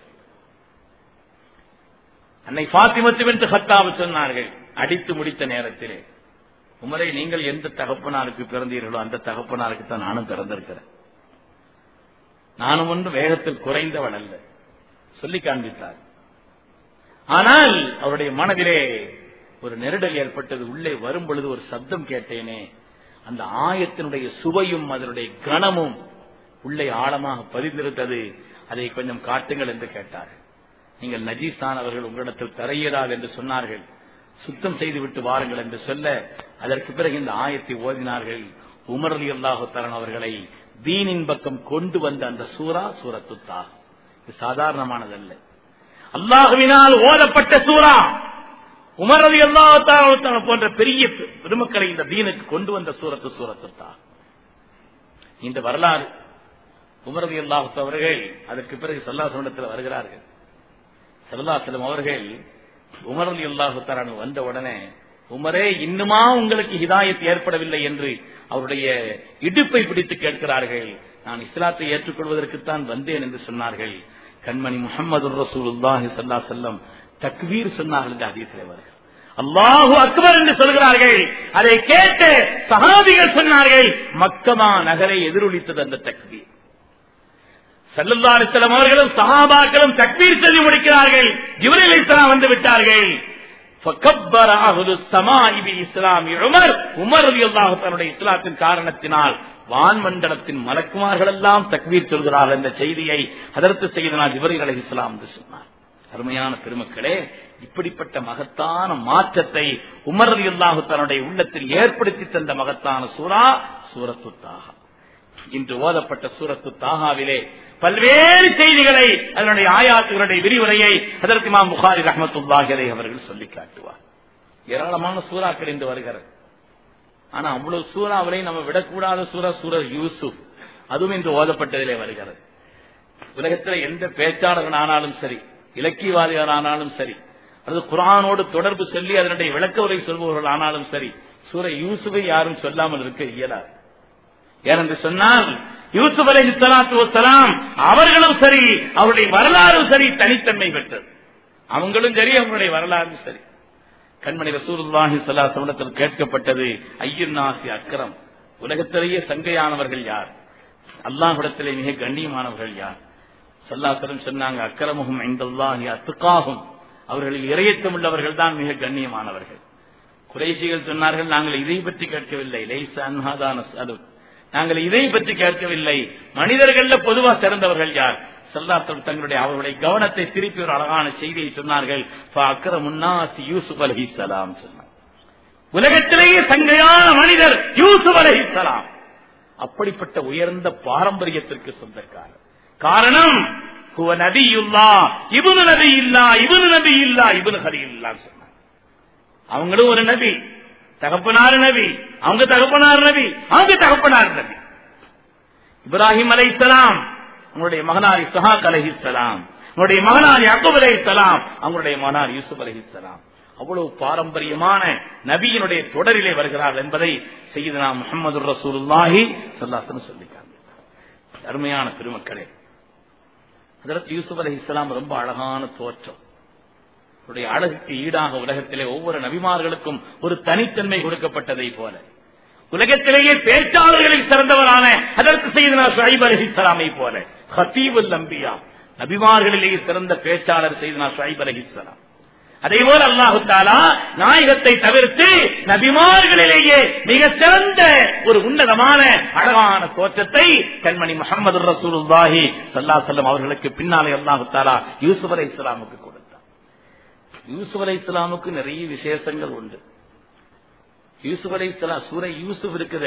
அன்னை பாத்திமத்து வென்று ஹத்தாவு சொன்னார்கள் அடித்து முடித்த நேரத்திலே உமரை நீங்கள் எந்த தகப்பனாருக்கு பிறந்தீர்களோ அந்த தகப்பனாருக்கு தான் நானும் பிறந்திருக்கிறேன் நானும் ஒன்று வேகத்தில் குறைந்தவன் அல்ல சொல்லி காண்பித்தார் ஆனால் அவருடைய மனதிலே ஒரு நெருடல் ஏற்பட்டது உள்ளே வரும் பொழுது ஒரு சப்தம் கேட்டேனே அந்த ஆயத்தினுடைய சுவையும் அதனுடைய கனமும் உள்ளே ஆழமாக பதிந்திருந்தது அதை கொஞ்சம் காட்டுங்கள் என்று கேட்டார்கள் நீங்கள் நஜீசான் அவர்கள் உங்களிடத்தில் தரையிடாது என்று சொன்னார்கள் சுத்தம் செய்துவிட்டு வாருங்கள் என்று சொல்ல அதற்கு பிறகு இந்த ஆயத்தை ஓதினார்கள் உமர் அலி அல்லாஹு தரன் அவர்களை தீனின் பக்கம் கொண்டு வந்த அந்த சூரா சூரத்துத்தா இது சாதாரணமானதல்ல அல்லாஹுவினால் ஓதப்பட்ட சூரா உமர் அலி அல்லாஹு போன்ற பெரிய பெருமக்களை இந்த தீனுக்கு கொண்டு வந்த சூரத்து சூரத்துத்தா இந்த வரலாறு உமர் அலி அல்லாஹு அவர்கள் அதற்கு பிறகு சல்லாசனத்தில் வருகிறார்கள் சல்லாசலம் அவர்கள் உமர் அலி அல்லாஹு தரான் வந்த உடனே உமரே இன்னுமா உங்களுக்கு ஹிதாயத் ஏற்படவில்லை என்று அவருடைய இடுப்பை பிடித்து கேட்கிறார்கள் நான் இஸ்லாத்தை ஏற்றுக்கொள்வதற்குத்தான் வந்தேன் என்று சொன்னார்கள் கண்மணி முகமது ரசூலுல்லாஹி சல்லா செல்லம் தக்வீர் சொன்னார்கள் என்று அதிகத்தில் வருகிறார் அல்லாஹு அக்பர் என்று சொல்கிறார்கள் அதை கேட்டு சஹாபிகள் சொன்னார்கள் மக்கமா நகரை எதிரொலித்தது அந்த தக்வீர் சல்லல்லா அலிஸ்லாம் அவர்களும் சஹாபாக்களும் தக்பீர் சொல்லி முடிக்கிறார்கள் ஜிவரில் இஸ்லாம் வந்து விட்டார்கள் தன்னுடைய இஸ்லாத்தின் காரணத்தினால் வான்மண்டலத்தின் மலக்குமார்கள் எல்லாம் தக்வீர் சொல்கிறார்கள் என்ற செய்தியை அதற்கு செய்தனால் ஜிவரில் அலி இஸ்லாம் என்று சொன்னார் அருமையான பெருமக்களே இப்படிப்பட்ட மகத்தான மாற்றத்தை உமர் அலி அல்லாஹு தன்னுடைய உள்ளத்தில் ஏற்படுத்தி தந்த மகத்தான சூரா சூரத்துத்தாக இன்று ஓதப்பட்ட சூரத்து தாகாவிலே பல்வேறு செய்திகளை அதனுடைய ஆயாத்துகளுடைய விரிவுரையை அதற்கு மாம் புகாரி ரஹமத்துல்லாஹரை அவர்கள் சொல்லி காட்டுவார் ஏராளமான சூறாக்கள் இன்று வருகிறது ஆனா அவ்வளவு சூறாவிலை நம்ம விடக்கூடாத சூறா சூரர் யூசுப் அதுவும் இன்று ஓதப்பட்டதிலே வருகிறது உலகத்தில் எந்த பேச்சாளர்கள் ஆனாலும் சரி இலக்கியவாதிகள் ஆனாலும் சரி அல்லது குரானோடு தொடர்பு சொல்லி அதனுடைய விளக்க உரை சொல்பவர்கள் ஆனாலும் சரி சூர யூசுவை யாரும் சொல்லாமல் இருக்க இயலாது ஏனென்று சொன்னால் யூசுப் அலி சலாத்து வலாம் அவர்களும் சரி அவருடைய வரலாறும் சரி தனித்தன்மை பெற்றது அவங்களும் சரி அவங்களுடைய வரலாறும் சரி கண்மணி ரசூலுல்லாஹி சல்லா சமணத்தில் கேட்கப்பட்டது ஐயன்னாசி அக்கரம் உலகத்திலேயே சங்கையானவர்கள் யார் அல்லாஹிடத்திலே மிக கண்ணியமானவர்கள் யார் சல்லாசலம் சொன்னாங்க அக்கரமுகம் ஐந்தல்லாஹி அத்துக்காகும் அவர்களில் இரையச்சம் உள்ளவர்கள் தான் மிக கண்ணியமானவர்கள் குறைசிகள் சொன்னார்கள் நாங்கள் இதை பற்றி கேட்கவில்லை லைச அன்ஹாதான அது நாங்கள் இதை பற்றி கேட்கவில்லை மனிதர்கள்ல பொதுவா சிறந்தவர்கள் யார் சல்லாத்தம் தங்களுடைய அவருடைய கவனத்தை திருப்பி ஒரு அழகான செய்தியை சொன்னார்கள் முன்னாசி யூசுப் அலஹி சலாம் சொன்னார் உலகத்திலேயே சங்கையான மனிதர் யூசுப் அலஹி சலாம் அப்படிப்பட்ட உயர்ந்த பாரம்பரியத்திற்கு சொந்தக்காரர் காரணம் ஹுவ நபியுல்லா இவனு நபி இல்லா இவனு நபி இல்லா இவனு ஹரி இல்லான்னு சொன்னார் அவங்களும் ஒரு நபி தகப்பனார் நபி அவங்க தகப்பனார் நபி அவங்க தகப்பனார் நபி இப்ராஹிம் அலை சலாம் அவங்களுடைய மகனார் இசஹாக் அலஹி சலாம் அவங்களுடைய மகனார் யாக்கூப் அலை சலாம் அவங்களுடைய மகனார் யூசுப் அலஹி சலாம் அவ்வளவு பாரம்பரியமான நபியினுடைய தொடரிலே வருகிறார்கள் என்பதை செய்தனா முகமது ரசூலுல்லாஹி சல்லாசன் சொல்லி அருமையான பெருமக்களே அதற்கு யூசுப் அலி இஸ்லாம் ரொம்ப அழகான தோற்றம் அவருடைய அழகுக்கு ஈடாக உலகத்திலே ஒவ்வொரு நபிமார்களுக்கும் ஒரு தனித்தன்மை கொடுக்கப்பட்டதை போல உலகத்திலேயே பேச்சாளர்களில் சிறந்தவரான அதற்கு செய்தனா ஷுஐப் அலி இஸ்லாமை போல ஹத்தீபுல் அம்பியா நபிமார்களிலேயே சிறந்த பேச்சாளர் செய்தனா ஷுஐப் அலி இஸ்லாம் அதே போல அல்லாஹு தாலா நாயகத்தை தவிர்த்து நபிமார்களிலேயே மிக சிறந்த ஒரு உன்னதமான அழகான தோற்றத்தை கண்மணி முகமது ரசூலுல்லாஹி சல்லா செல்லம் அவர்களுக்கு பின்னாலே அல்லாஹு தாலா யூசுப் அலை இஸ்லாமுக்கு கொடுத்தார் யூசுப் அலை இஸ்லாமுக்கு நிறைய விசேஷங்கள் உண்டு யூசுப் அலை இஸ்லாம் சூரை யூசுப் இருக்குது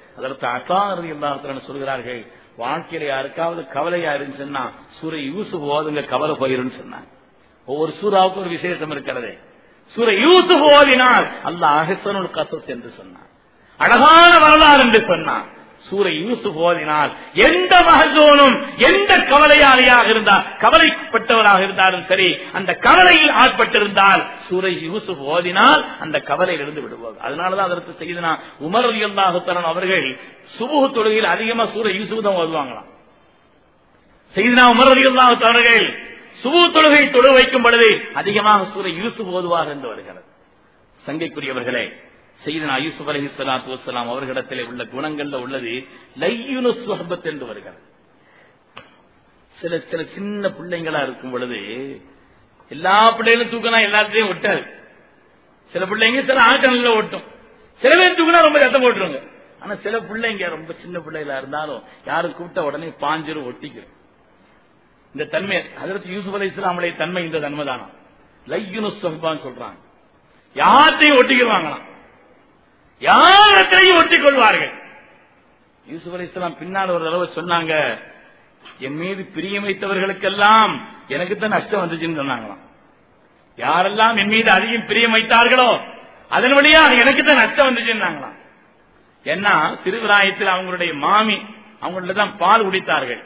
அதற்கு அசாரதி எல்லாத்திரன்னு சொல்கிறார்கள் வாழ்க்கையில யாருக்காவது கவலையா இருந்துச்சுன்னா சூரை யூசுப் ஓதுங்க கவலை போயிருன்னு சொன்னாங்க ஒவ்வொரு சூறாவுக்கும் ஒரு விசேஷம் இருக்கிறது சூரை யூசுப் ஓதினால் அல்லாஹ் அஹசனுல் கசஸ் என்று சொன்னான் அழகான வரலாறு என்று சொன்னான் சூரை யூசுப் ஓதினால் எந்த மகசோனும் எந்த கவலையாளியாக இருந்தால் கவலைப்பட்டவராக இருந்தாலும் சரி அந்த கவலையில் ஆட்பட்டிருந்தால் சூரை யூசுப் ஓதினால் அந்த கவலையிலிருந்து விடுவார் அதனாலதான் அதற்கு செய்தனா உமர் அலி அல்லாஹுத்தரன் அவர்கள் சுபுகு தொழுகையில் அதிகமா சூரை யூசுப் தான் ஓதுவாங்களாம் செய்தனா உமர் அலி அல்லாஹுத்தவர்கள் சுபு தொழுகை தொழு வைக்கும் பொழுது அதிகமாக சூரை யூசுப் ஓதுவார் என்று வருகிறது சங்கைக்குரியவர்களே செய்தனா யூசுப் அலஹி சலாத்து வசலாம் அவர்களிடத்திலே உள்ள குணங்கள்ல உள்ளது லையுனு சுஹபத் என்று வருகிறது சில சில சின்ன பிள்ளைங்களா இருக்கும் பொழுது எல்லா பிள்ளைகளும் தூக்கினா எல்லாத்தையும் ஒட்டாது சில பிள்ளைங்க சில ஆட்டங்கள்ல ஒட்டும் சில பேர் தூக்கினா ரொம்ப சத்தம் போட்டுருங்க ஆனா சில பிள்ளைங்க ரொம்ப சின்ன பிள்ளைகளா இருந்தாலும் யாரும் கூப்பிட்ட உடனே பாஞ்சிரும் ஒட்டிக்கிறோம் இந்த தன்மை அதற்கு யூசுப் அலி இஸ்லாமுடைய தன்மை இந்த தன்மை தானா லையுனு சுஹபான்னு சொல்றாங்க யார்த்தையும் ஒட்டிக்கிடுவாங்களாம் யாரத்தையும் ஒட்டிக் கொள்வார்கள் யூசுப் அலி இஸ்லாம் பின்னால் ஒரு தடவை சொன்னாங்க என் மீது பிரியம் வைத்தவர்களுக்கெல்லாம் எனக்கு தான் நஷ்டம் வந்துச்சுன்னு சொன்னாங்களாம் யாரெல்லாம் என் மீது அதிகம் பிரியம் வைத்தார்களோ அதன் வழியா எனக்கு தான் நஷ்டம் வந்துச்சுன்னாங்களாம் ஏன்னா சிறுவிராயத்தில் அவங்களுடைய மாமி அவங்கள்ட்ட தான் பால் குடித்தார்கள்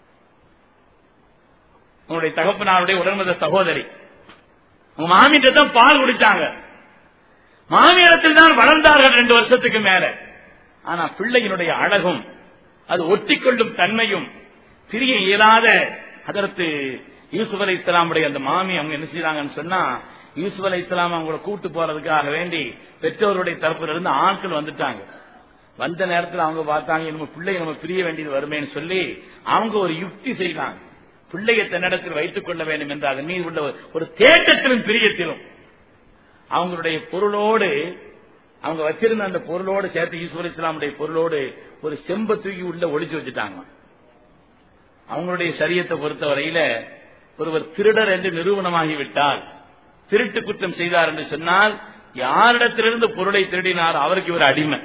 உங்களுடைய தகப்பனாருடைய உடன்மத சகோதரி உங்க மாமியிட்ட தான் பால் குடித்தாங்க மாமியிடத்தில் தான் வளர்ந்தார்கள் ரெண்டு வருஷத்துக்கு மேல ஆனா பிள்ளையினுடைய அழகும் அது ஒட்டிக்கொள்ளும் தன்மையும் பிரிய இயலாத அதற்கு யூசுப் அலி இஸ்லாமுடைய அந்த மாமி அவங்க என்ன செய்யறாங்கன்னு சொன்னா யூசுப் அலி இஸ்லாம் அவங்கள கூட்டு போறதுக்காக வேண்டி பெற்றோருடைய தரப்புல இருந்து ஆட்கள் வந்துட்டாங்க வந்த நேரத்தில் அவங்க பார்த்தாங்க நம்ம பிள்ளைய நம்ம பிரிய வேண்டியது வருமேன்னு சொல்லி அவங்க ஒரு யுக்தி செய்தாங்க பிள்ளையை தன்னிடத்தில் வைத்துக் கொள்ள வேண்டும் என்று அதன் மீது உள்ள ஒரு தேட்டத்திலும் பிரியத்திலும் அவங்களுடைய பொருளோடு அவங்க வச்சிருந்த அந்த பொருளோடு சேர்த்து ஈஸ்வர இஸ்லாமுடைய பொருளோடு ஒரு செம்ப தூக்கி உள்ள ஒளிச்சு வச்சுட்டாங்க அவங்களுடைய சரியத்தை பொறுத்தவரையில ஒருவர் திருடர் என்று நிரூபணமாகிவிட்டால் திருட்டு குற்றம் செய்தார் என்று சொன்னால் யாரிடத்திலிருந்து பொருளை திருடினார் அவருக்கு இவர் அடிமை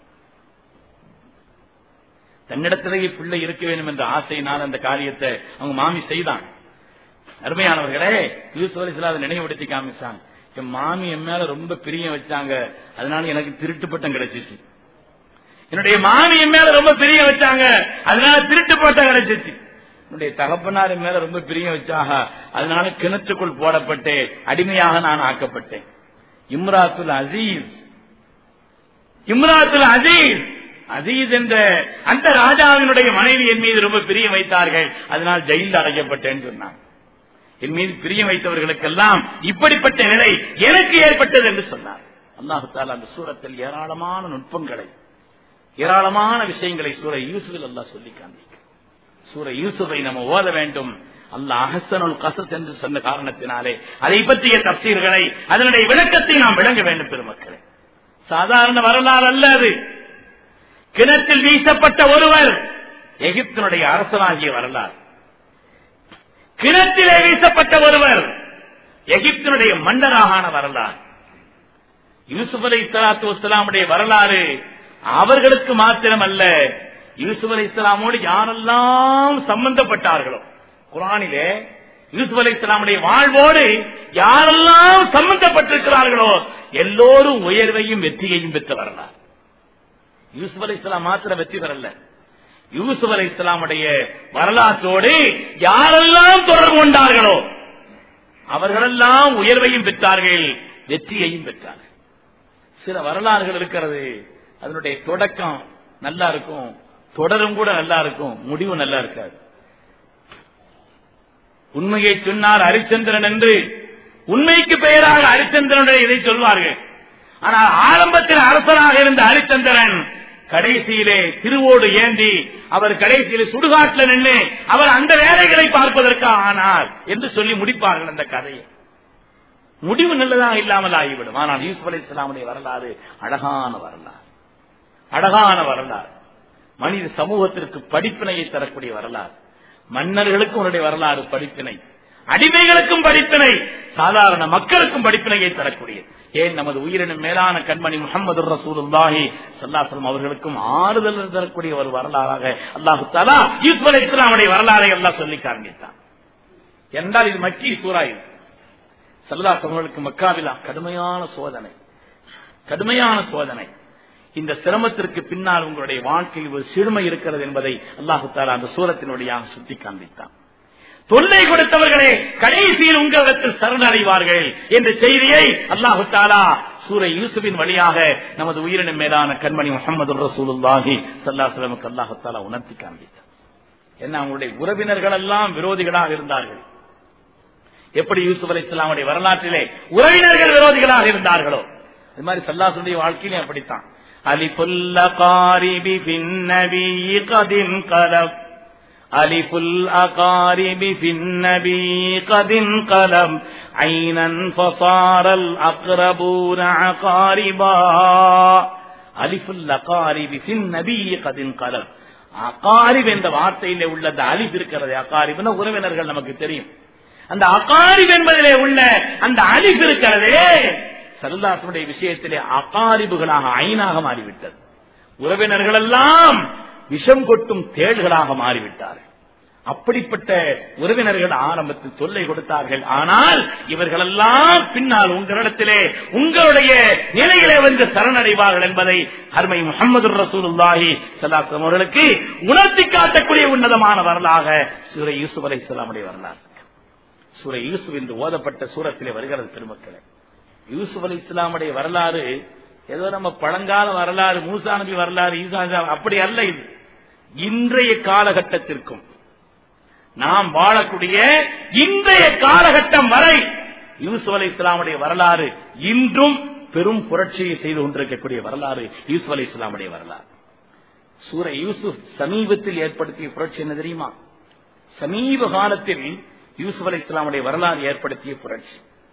தன்னிடத்திலேயே பிள்ளை இருக்க வேண்டும் என்ற ஆசையினால் அந்த காரியத்தை அவங்க மாமி செய்தான் அருமையானவர்களே யூசுப் அலிஸ்லாம் அதை நினைவுபடுத்தி காமிச்சாங்க என் மாமி என் மேல ரொம்ப பிரியம் வச்சாங்க அதனால எனக்கு திருட்டு பட்டம் கிடைச்சிச்சு என்னுடைய மாமி என் மேல ரொம்ப பிரியம் வச்சாங்க அதனால திருட்டு பட்டம் கிடைச்சிச்சு என்னுடைய தகப்பனார் என் மேல ரொம்ப பிரியம் வச்சாக அதனால கிணற்றுக்குள் போடப்பட்டு அடிமையாக நான் ஆக்கப்பட்டேன் இம்ராத்துல் அசீஸ் இம்ராத்துல் அசீஸ் அசீஸ் என்ற அந்த ராஜாவினுடைய மனைவி என் மீது ரொம்ப பிரியம் வைத்தார்கள் அதனால் ஜெயிலில் அடைக்கப்பட்டேன்னு சொன்னாங்க என் மீது பிரியம் வைத்தவர்களுக்கெல்லாம் இப்படிப்பட்ட நிலை எனக்கு ஏற்பட்டது என்று சொன்னார் அல்லாஹால அந்த சூரத்தில் ஏராளமான நுட்பங்களை ஏராளமான விஷயங்களை சூர யூசுஃபில் அல்லாஹ் சொல்லி காண்பிக்க சூர யூசுஃபை நம்ம ஓத வேண்டும் அல்லாஹ் அஹசனுல் கசஸ் என்று சொன்ன காரணத்தினாலே அதை பற்றிய தப்சீர்களை அதனுடைய விளக்கத்தை நாம் விளங்க வேண்டும் பெருமக்களே சாதாரண வரலாறு அல்ல அது கிணற்றில் வீசப்பட்ட ஒருவர் எகிப்தினுடைய அரசனாகிய வரலாறு கிணற்றிலே வீசப்பட்ட ஒருவர் எகிப்தினுடைய மன்னராகான வரலாறு யூசுப் அலி இஸ்லாத்து வஸ்லாமுடைய வரலாறு அவர்களுக்கு மாத்திரமல்ல யூசுப் அலி இஸ்லாமோடு யாரெல்லாம் சம்பந்தப்பட்டார்களோ குரானிலே யூசுப் அலி இஸ்லாமுடைய வாழ்வோடு யாரெல்லாம் சம்பந்தப்பட்டிருக்கிறார்களோ எல்லோரும் உயர்வையும் வெற்றியையும் பெற்ற வரலாறு யூசுப் அலி இஸ்லாம் மாத்திரம் வெற்றி பெறல யூசுப் அலி இஸ்லாமுடைய வரலாற்றோடு யாரெல்லாம் தொடர்பு கொண்டார்களோ அவர்களெல்லாம் உயர்வையும் பெற்றார்கள் வெற்றியையும் பெற்றார்கள் சில வரலாறுகள் இருக்கிறது அதனுடைய தொடக்கம் நல்லா இருக்கும் தொடரும் கூட நல்லா இருக்கும் முடிவு நல்லா இருக்காது உண்மையை சொன்னார் ஹரிச்சந்திரன் என்று உண்மைக்கு பெயராக ஹரிச்சந்திரனுடைய இதை சொல்வார்கள் ஆனால் ஆரம்பத்தில் அரசனாக இருந்த ஹரிச்சந்திரன் கடைசியிலே திருவோடு ஏந்தி அவர் கடைசியில் சுடுகாட்டில் நின்று அவர் அந்த வேலைகளை பார்ப்பதற்கு ஆனார் என்று சொல்லி முடிப்பார்கள் அந்த கதையை முடிவு நல்லதாக இல்லாமல் ஆகிவிடும் ஆனால் யூசுப் அலி இஸ்லாமுடைய வரலாறு அழகான வரலாறு அழகான வரலாறு மனித சமூகத்திற்கு படிப்பினையை தரக்கூடிய வரலாறு மன்னர்களுக்கும் உன்னுடைய வரலாறு படிப்பினை அடிமைகளுக்கும் படிப்பினை சாதாரண மக்களுக்கும் படிப்பினையை தரக்கூடிய ஏன் நமது உயிரினும் மேலான கண்மணி முகமது ரசூலுல்லாஹி சல்லாசலம் அவர்களுக்கும் ஆறுதல் தரக்கூடிய ஒரு வரலாறாக அல்லாஹு தாலா ஈஸ்வர இஸ்லாமுடைய வரலாறை எல்லாம் சொல்லி காண்பித்தான் என்றால் இது மக்கி சூறா இது சல்லாசம் அவர்களுக்கு மக்காவிலா கடுமையான சோதனை கடுமையான சோதனை இந்த சிரமத்திற்கு பின்னால் உங்களுடைய வாழ்க்கையில் ஒரு சிறுமை இருக்கிறது என்பதை அல்லாஹு தாலா அந்த சூரத்தினுடைய சுட்டி காண்பித்தான் தொல்லை கொடுத்தவர்களே கடைசியில் உங்களிடத்தில் சரணடைவார்கள் என்ற செய்தியை அல்லாஹு தாலா சூரை யூசுபின் வழியாக நமது உயிரினும் மேலான கண்மணி முகமது ரசூலுல்லாஹி சல்லாஹலமுக்கு அல்லாஹு தாலா உணர்த்தி காண்பித்தார் என்ன அவங்களுடைய உறவினர்கள் எல்லாம் விரோதிகளாக இருந்தார்கள் எப்படி யூசுப் அலி இஸ்லாமுடைய வரலாற்றிலே உறவினர்கள் விரோதிகளாக இருந்தார்களோ அது மாதிரி சல்லாசுடைய வாழ்க்கையிலே அப்படித்தான் அலிஃபுல்ல காரிபி பின்னபி கதின் கலப் ألف الأقارب في النبي قد انقلب عينا فصار الأقربون عقاربا ألف الأقارب في النبي قد انقلب அகாரிப் என்ற வார்த்தையிலே உள்ள அந்த அலிப் இருக்கிறது அகாரிப்னா உறவினர்கள் நமக்கு தெரியும் அந்த அகாரிப் என்பதிலே உள்ள அந்த அலிப் இருக்கிறதே சல்லாசனுடைய விஷயத்திலே அகாரிபுகளாக ஐனாக மாறிவிட்டது உறவினர்கள் எல்லாம் விஷம் கொட்டும் தேள்களாக மாறிவிட்டார்கள் அப்படிப்பட்ட உறவினர்கள் ஆரம்பத்தில் தொல்லை கொடுத்தார்கள் ஆனால் இவர்களெல்லாம் பின்னால் உங்களிடத்திலே உங்களுடைய நிலையிலே வந்து சரணடைவார்கள் என்பதை அருமை முகமது ரசூலுல்லாஹி சலாசம் அவர்களுக்கு உணர்த்தி காட்டக்கூடிய உன்னதமான வரலாக சூரை யூசுப் அலை சொல்லாமுடைய வரலாறு சூரை யூசுப் என்று ஓதப்பட்ட சூரத்திலே வருகிறது பெருமக்களே யூசுப் அலி இஸ்லாமுடைய வரலாறு ஏதோ நம்ம பழங்கால வரலாறு மூசா நபி வரலாறு ஈசா அப்படி அல்ல இது இன்றைய காலகட்டத்திற்கும் நாம் வாழக்கூடிய இன்றைய காலகட்டம் வரை யூசுப் அலி இஸ்லாமுடைய வரலாறு இன்றும் பெரும் புரட்சியை செய்து கொண்டிருக்கக்கூடிய வரலாறு யூசுப் அலி இஸ்லாமுடைய வரலாறு சூர யூசுப் சமீபத்தில் ஏற்படுத்திய புரட்சி என்ன தெரியுமா சமீப காலத்தில் யூசுப் அலி இஸ்லாமுடைய வரலாறு ஏற்படுத்திய புரட்சி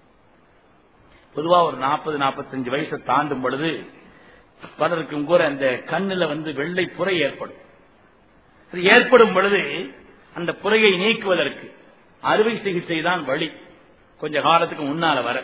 பொதுவா ஒரு நாற்பது நாற்பத்தஞ்சு வயசை தாண்டும் பொழுது பலருக்கும் கூட அந்த கண்ணுல வந்து வெள்ளை புரை ஏற்படும் அது ஏற்படும் பொழுது அந்த புரையை நீக்குவதற்கு அறுவை சிகிச்சை தான் வழி கொஞ்ச காலத்துக்கு முன்னால வர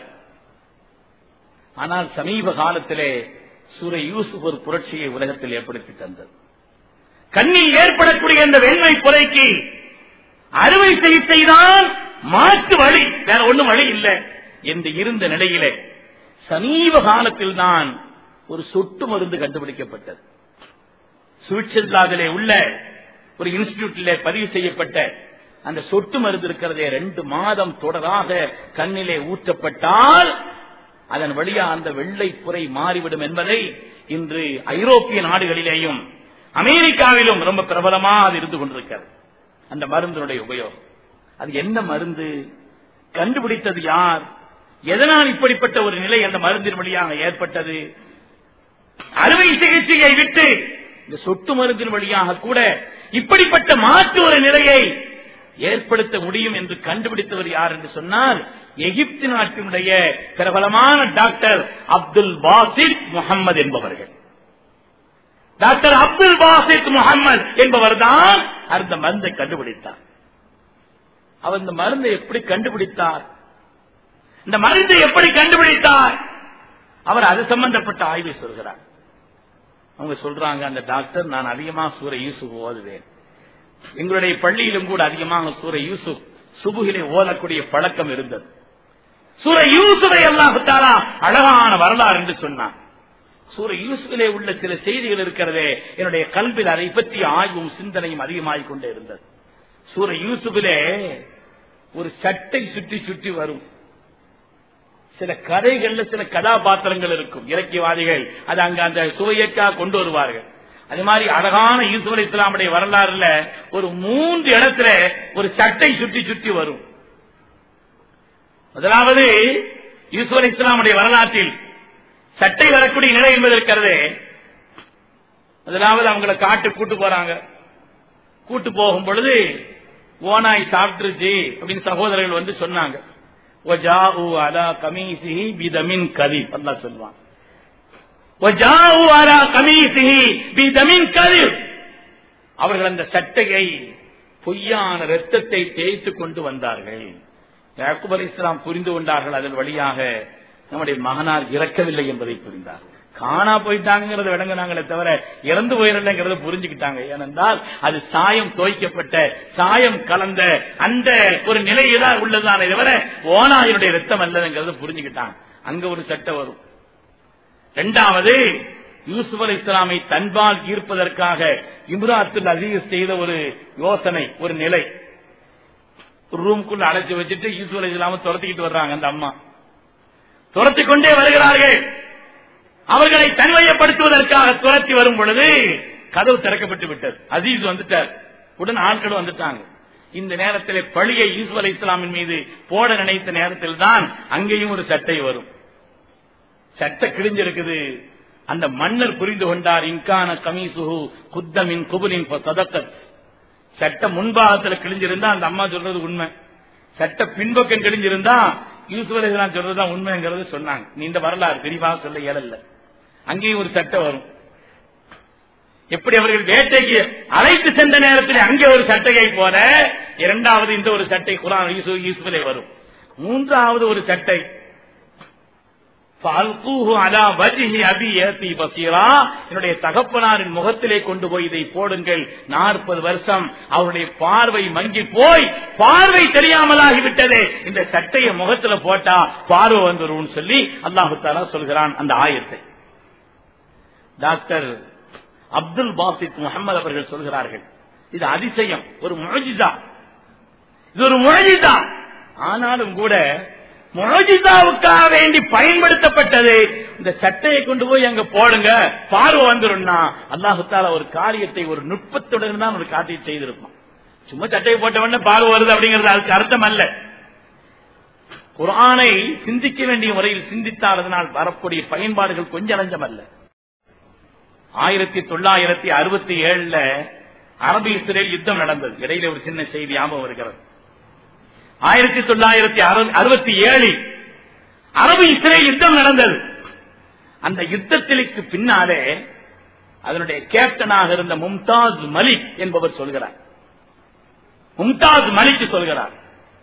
ஆனால் சமீப காலத்திலே சூர யூசுப் ஒரு புரட்சியை உலகத்தில் ஏற்படுத்தி தந்தது கண்ணில் ஏற்படக்கூடிய இந்த வெண்மை புரைக்கு அறுவை சிகிச்சை தான் மாற்று வழி வேற ஒண்ணும் வழி இல்லை என்று இருந்த நிலையிலே சமீப காலத்தில் தான் ஒரு சொட்டு மருந்து கண்டுபிடிக்கப்பட்டது சுவிட்சர்லாந்திலே உள்ள ஒரு இன்ஸ்டிடியூட்டிலே பதிவு செய்யப்பட்ட அந்த சொட்டு மருந்து இருக்கிறதே ரெண்டு மாதம் தொடராக கண்ணிலே ஊற்றப்பட்டால் அதன் வழியா அந்த வெள்ளை புரை மாறிவிடும் என்பதை இன்று ஐரோப்பிய நாடுகளிலேயும் அமெரிக்காவிலும் ரொம்ப பிரபலமா அது இருந்து கொண்டிருக்கிறது அந்த மருந்தினுடைய உபயோகம் அது என்ன மருந்து கண்டுபிடித்தது யார் எதனால் இப்படிப்பட்ட ஒரு நிலை அந்த மருந்தின் வழியாக ஏற்பட்டது அறுவை சிகிச்சையை விட்டு இந்த சொட்டு மருந்தின் வழியாக கூட இப்படிப்பட்ட மாற்று ஒரு நிலையை ஏற்படுத்த முடியும் என்று கண்டுபிடித்தவர் யார் என்று சொன்னால் எகிப்து நாட்டினுடைய பிரபலமான டாக்டர் அப்துல் பாசித் முகமது என்பவர்கள் டாக்டர் அப்துல் பாசித் முகமது என்பவர் தான் அந்த மருந்தை கண்டுபிடித்தார் அவர் இந்த மருந்தை எப்படி கண்டுபிடித்தார் இந்த மருந்தை எப்படி கண்டுபிடித்தார் அவர் அது சம்பந்தப்பட்ட ஆய்வை சொல்கிறார் அவங்க சொல்றாங்க அந்த டாக்டர் நான் அதிகமா சூர யூசுப் ஓதுவேன் எங்களுடைய பள்ளியிலும் கூட அதிகமாக சூர யூசுப் சுபுகிலே ஓதக்கூடிய பழக்கம் இருந்தது சூர யூசுவை அல்லாஹாலா அழகான வரலாறு என்று சொன்னார் சூர யூசுவிலே உள்ள சில செய்திகள் இருக்கிறதே என்னுடைய கல்வியில் அதை பற்றி ஆய்வும் சிந்தனையும் அதிகமாகிக் கொண்டே இருந்தது சூர யூசுபிலே ஒரு சட்டை சுற்றி சுற்றி வரும் சில கதைகள்ல சில கதாபாத்திரங்கள் இருக்கும் இலக்கியவாதிகள் அது அங்க அந்த சுவையக்கா கொண்டு வருவார்கள் அது மாதிரி அழகான யூசுப் அலி இஸ்லாமுடைய வரலாறுல ஒரு மூன்று இடத்துல ஒரு சட்டை சுற்றி சுற்றி வரும் முதலாவது யூசுப் அலி இஸ்லாமுடைய வரலாற்றில் சட்டை வரக்கூடிய நிலை என்பது இருக்கிறது முதலாவது அவங்கள காட்டு கூட்டு போறாங்க கூட்டு போகும் பொழுது ஓனாய் சாப்பிட்டுருச்சு அப்படின்னு சகோதரர்கள் வந்து சொன்னாங்க وجاءوا على قميصه بدم كذب الله சொல்வான் وجاءوا على قميصه بدم كذب அவர்கள் அந்த சட்டையை பொய்யான ரத்தத்தை தேய்த்து கொண்டு வந்தார்கள் யாக்குப் அலி இஸ்லாம் புரிந்து கொண்டார்கள் அதன் வழியாக நம்முடைய மகனார் இறக்கவில்லை என்பதை புரிந்தார் காணா போயிட்டாங்கிறத விளங்குனாங்களே தவிர இறந்து போயிடலங்கிறத புரிஞ்சுக்கிட்டாங்க ஏனென்றால் அது சாயம் தோய்க்கப்பட்ட சாயம் கலந்த அந்த ஒரு நிலையில்தான் உள்ளதானே தவிர ஓனாயினுடைய ரத்தம் அல்லதுங்கிறத புரிஞ்சுக்கிட்டாங்க அங்க ஒரு சட்டம் வரும் இரண்டாவது யூசுப் அலி இஸ்லாமை தன்பால் ஈர்ப்பதற்காக இம்ராத்துல் அசீஸ் செய்த ஒரு யோசனை ஒரு நிலை ஒரு ரூமுக்குள்ள அடைச்சு வச்சுட்டு யூசுப் அலி இஸ்லாம துரத்திக்கிட்டு வர்றாங்க அந்த அம்மா துரத்தி கொண்டே வருகிறார்கள் அவர்களை தனிமையப்படுத்துவதற்காக துரத்தி வரும் பொழுது கதவு திறக்கப்பட்டு விட்டது அசீஸ் வந்துட்டார் உடன் ஆட்கள் வந்துட்டாங்க இந்த நேரத்தில் பழியை யூசுப் அலி இஸ்லாமின் மீது போட நினைத்த நேரத்தில் தான் அங்கேயும் ஒரு சட்டை வரும் சட்டை கிழிஞ்சிருக்குது அந்த மன்னர் புரிந்து கொண்டார் இன்கான கமீசுஹு குத்தமின் குபுலின் சதக்கத் சட்ட முன்பாகத்துல கிழிஞ்சிருந்தா அந்த அம்மா சொல்றது உண்மை சட்ட பின்பக்கம் கிழிஞ்சிருந்தா யூசுப் அலிஸ்லாம் சொல்றதுதான் உண்மைங்கிறது சொன்னாங்க நீ இந்த வரலாறு விரிவாக சொல்ல இயலல்ல அங்கேயும் ஒரு சட்டம் வரும் எப்படி அவர்கள் வேட்டைக்கு அழைத்து சென்ற நேரத்தில் அங்கே ஒரு சட்டையை போல இரண்டாவது இந்த ஒரு சட்டை குரான் யூசுஃபிலே வரும் மூன்றாவது ஒரு சட்டை என்னுடைய தகப்பனாரின் முகத்திலே கொண்டு போய் இதை போடுங்கள் நாற்பது வருஷம் அவருடைய பார்வை மங்கி போய் பார்வை தெரியாமலாகிவிட்டது இந்த சட்டையை முகத்துல போட்டா பார்வை வந்துரும் சொல்லி அல்லாஹு தாலா சொல்கிறான் அந்த ஆயத்தை டாக்டர் அப்துல் பாசித் முகமது அவர்கள் சொல்கிறார்கள் இது அதிசயம் ஒரு முழஜிதா இது ஒரு முழஜிதா ஆனாலும் கூட முழஜிதாவுக்காக வேண்டி பயன்படுத்தப்பட்டது இந்த சட்டையை கொண்டு போய் அங்க போடுங்க பார்வை வந்துரும்னா அல்லாஹுத்தால ஒரு காரியத்தை ஒரு நுட்பத்துடன் தான் ஒரு காட்டி செய்திருப்பான் சும்மா சட்டையை போட்டவன பார்வை வருது அப்படிங்கிறது அதுக்கு அர்த்தம் அல்ல குரானை சிந்திக்க வேண்டிய முறையில் சிந்தித்தால் அதனால் வரக்கூடிய பயன்பாடுகள் கொஞ்சம் நஞ்சம் அல்ல ஆயிரத்தி தொள்ளாயிரத்தி அறுபத்தி ஏழுல அரபு இஸ்ரேல் யுத்தம் நடந்தது இடையில ஒரு சின்ன செய்தி ஞாபகம் வருகிறது ஆயிரத்தி தொள்ளாயிரத்தி அறுபத்தி ஏழில் அரபு இஸ்ரேல் யுத்தம் நடந்தது அந்த யுத்தத்திற்கு பின்னாலே அதனுடைய கேப்டனாக இருந்த மும்தாஸ் மலிக் என்பவர் சொல்கிறார் மும்தாஸ் மலிக் சொல்கிறார்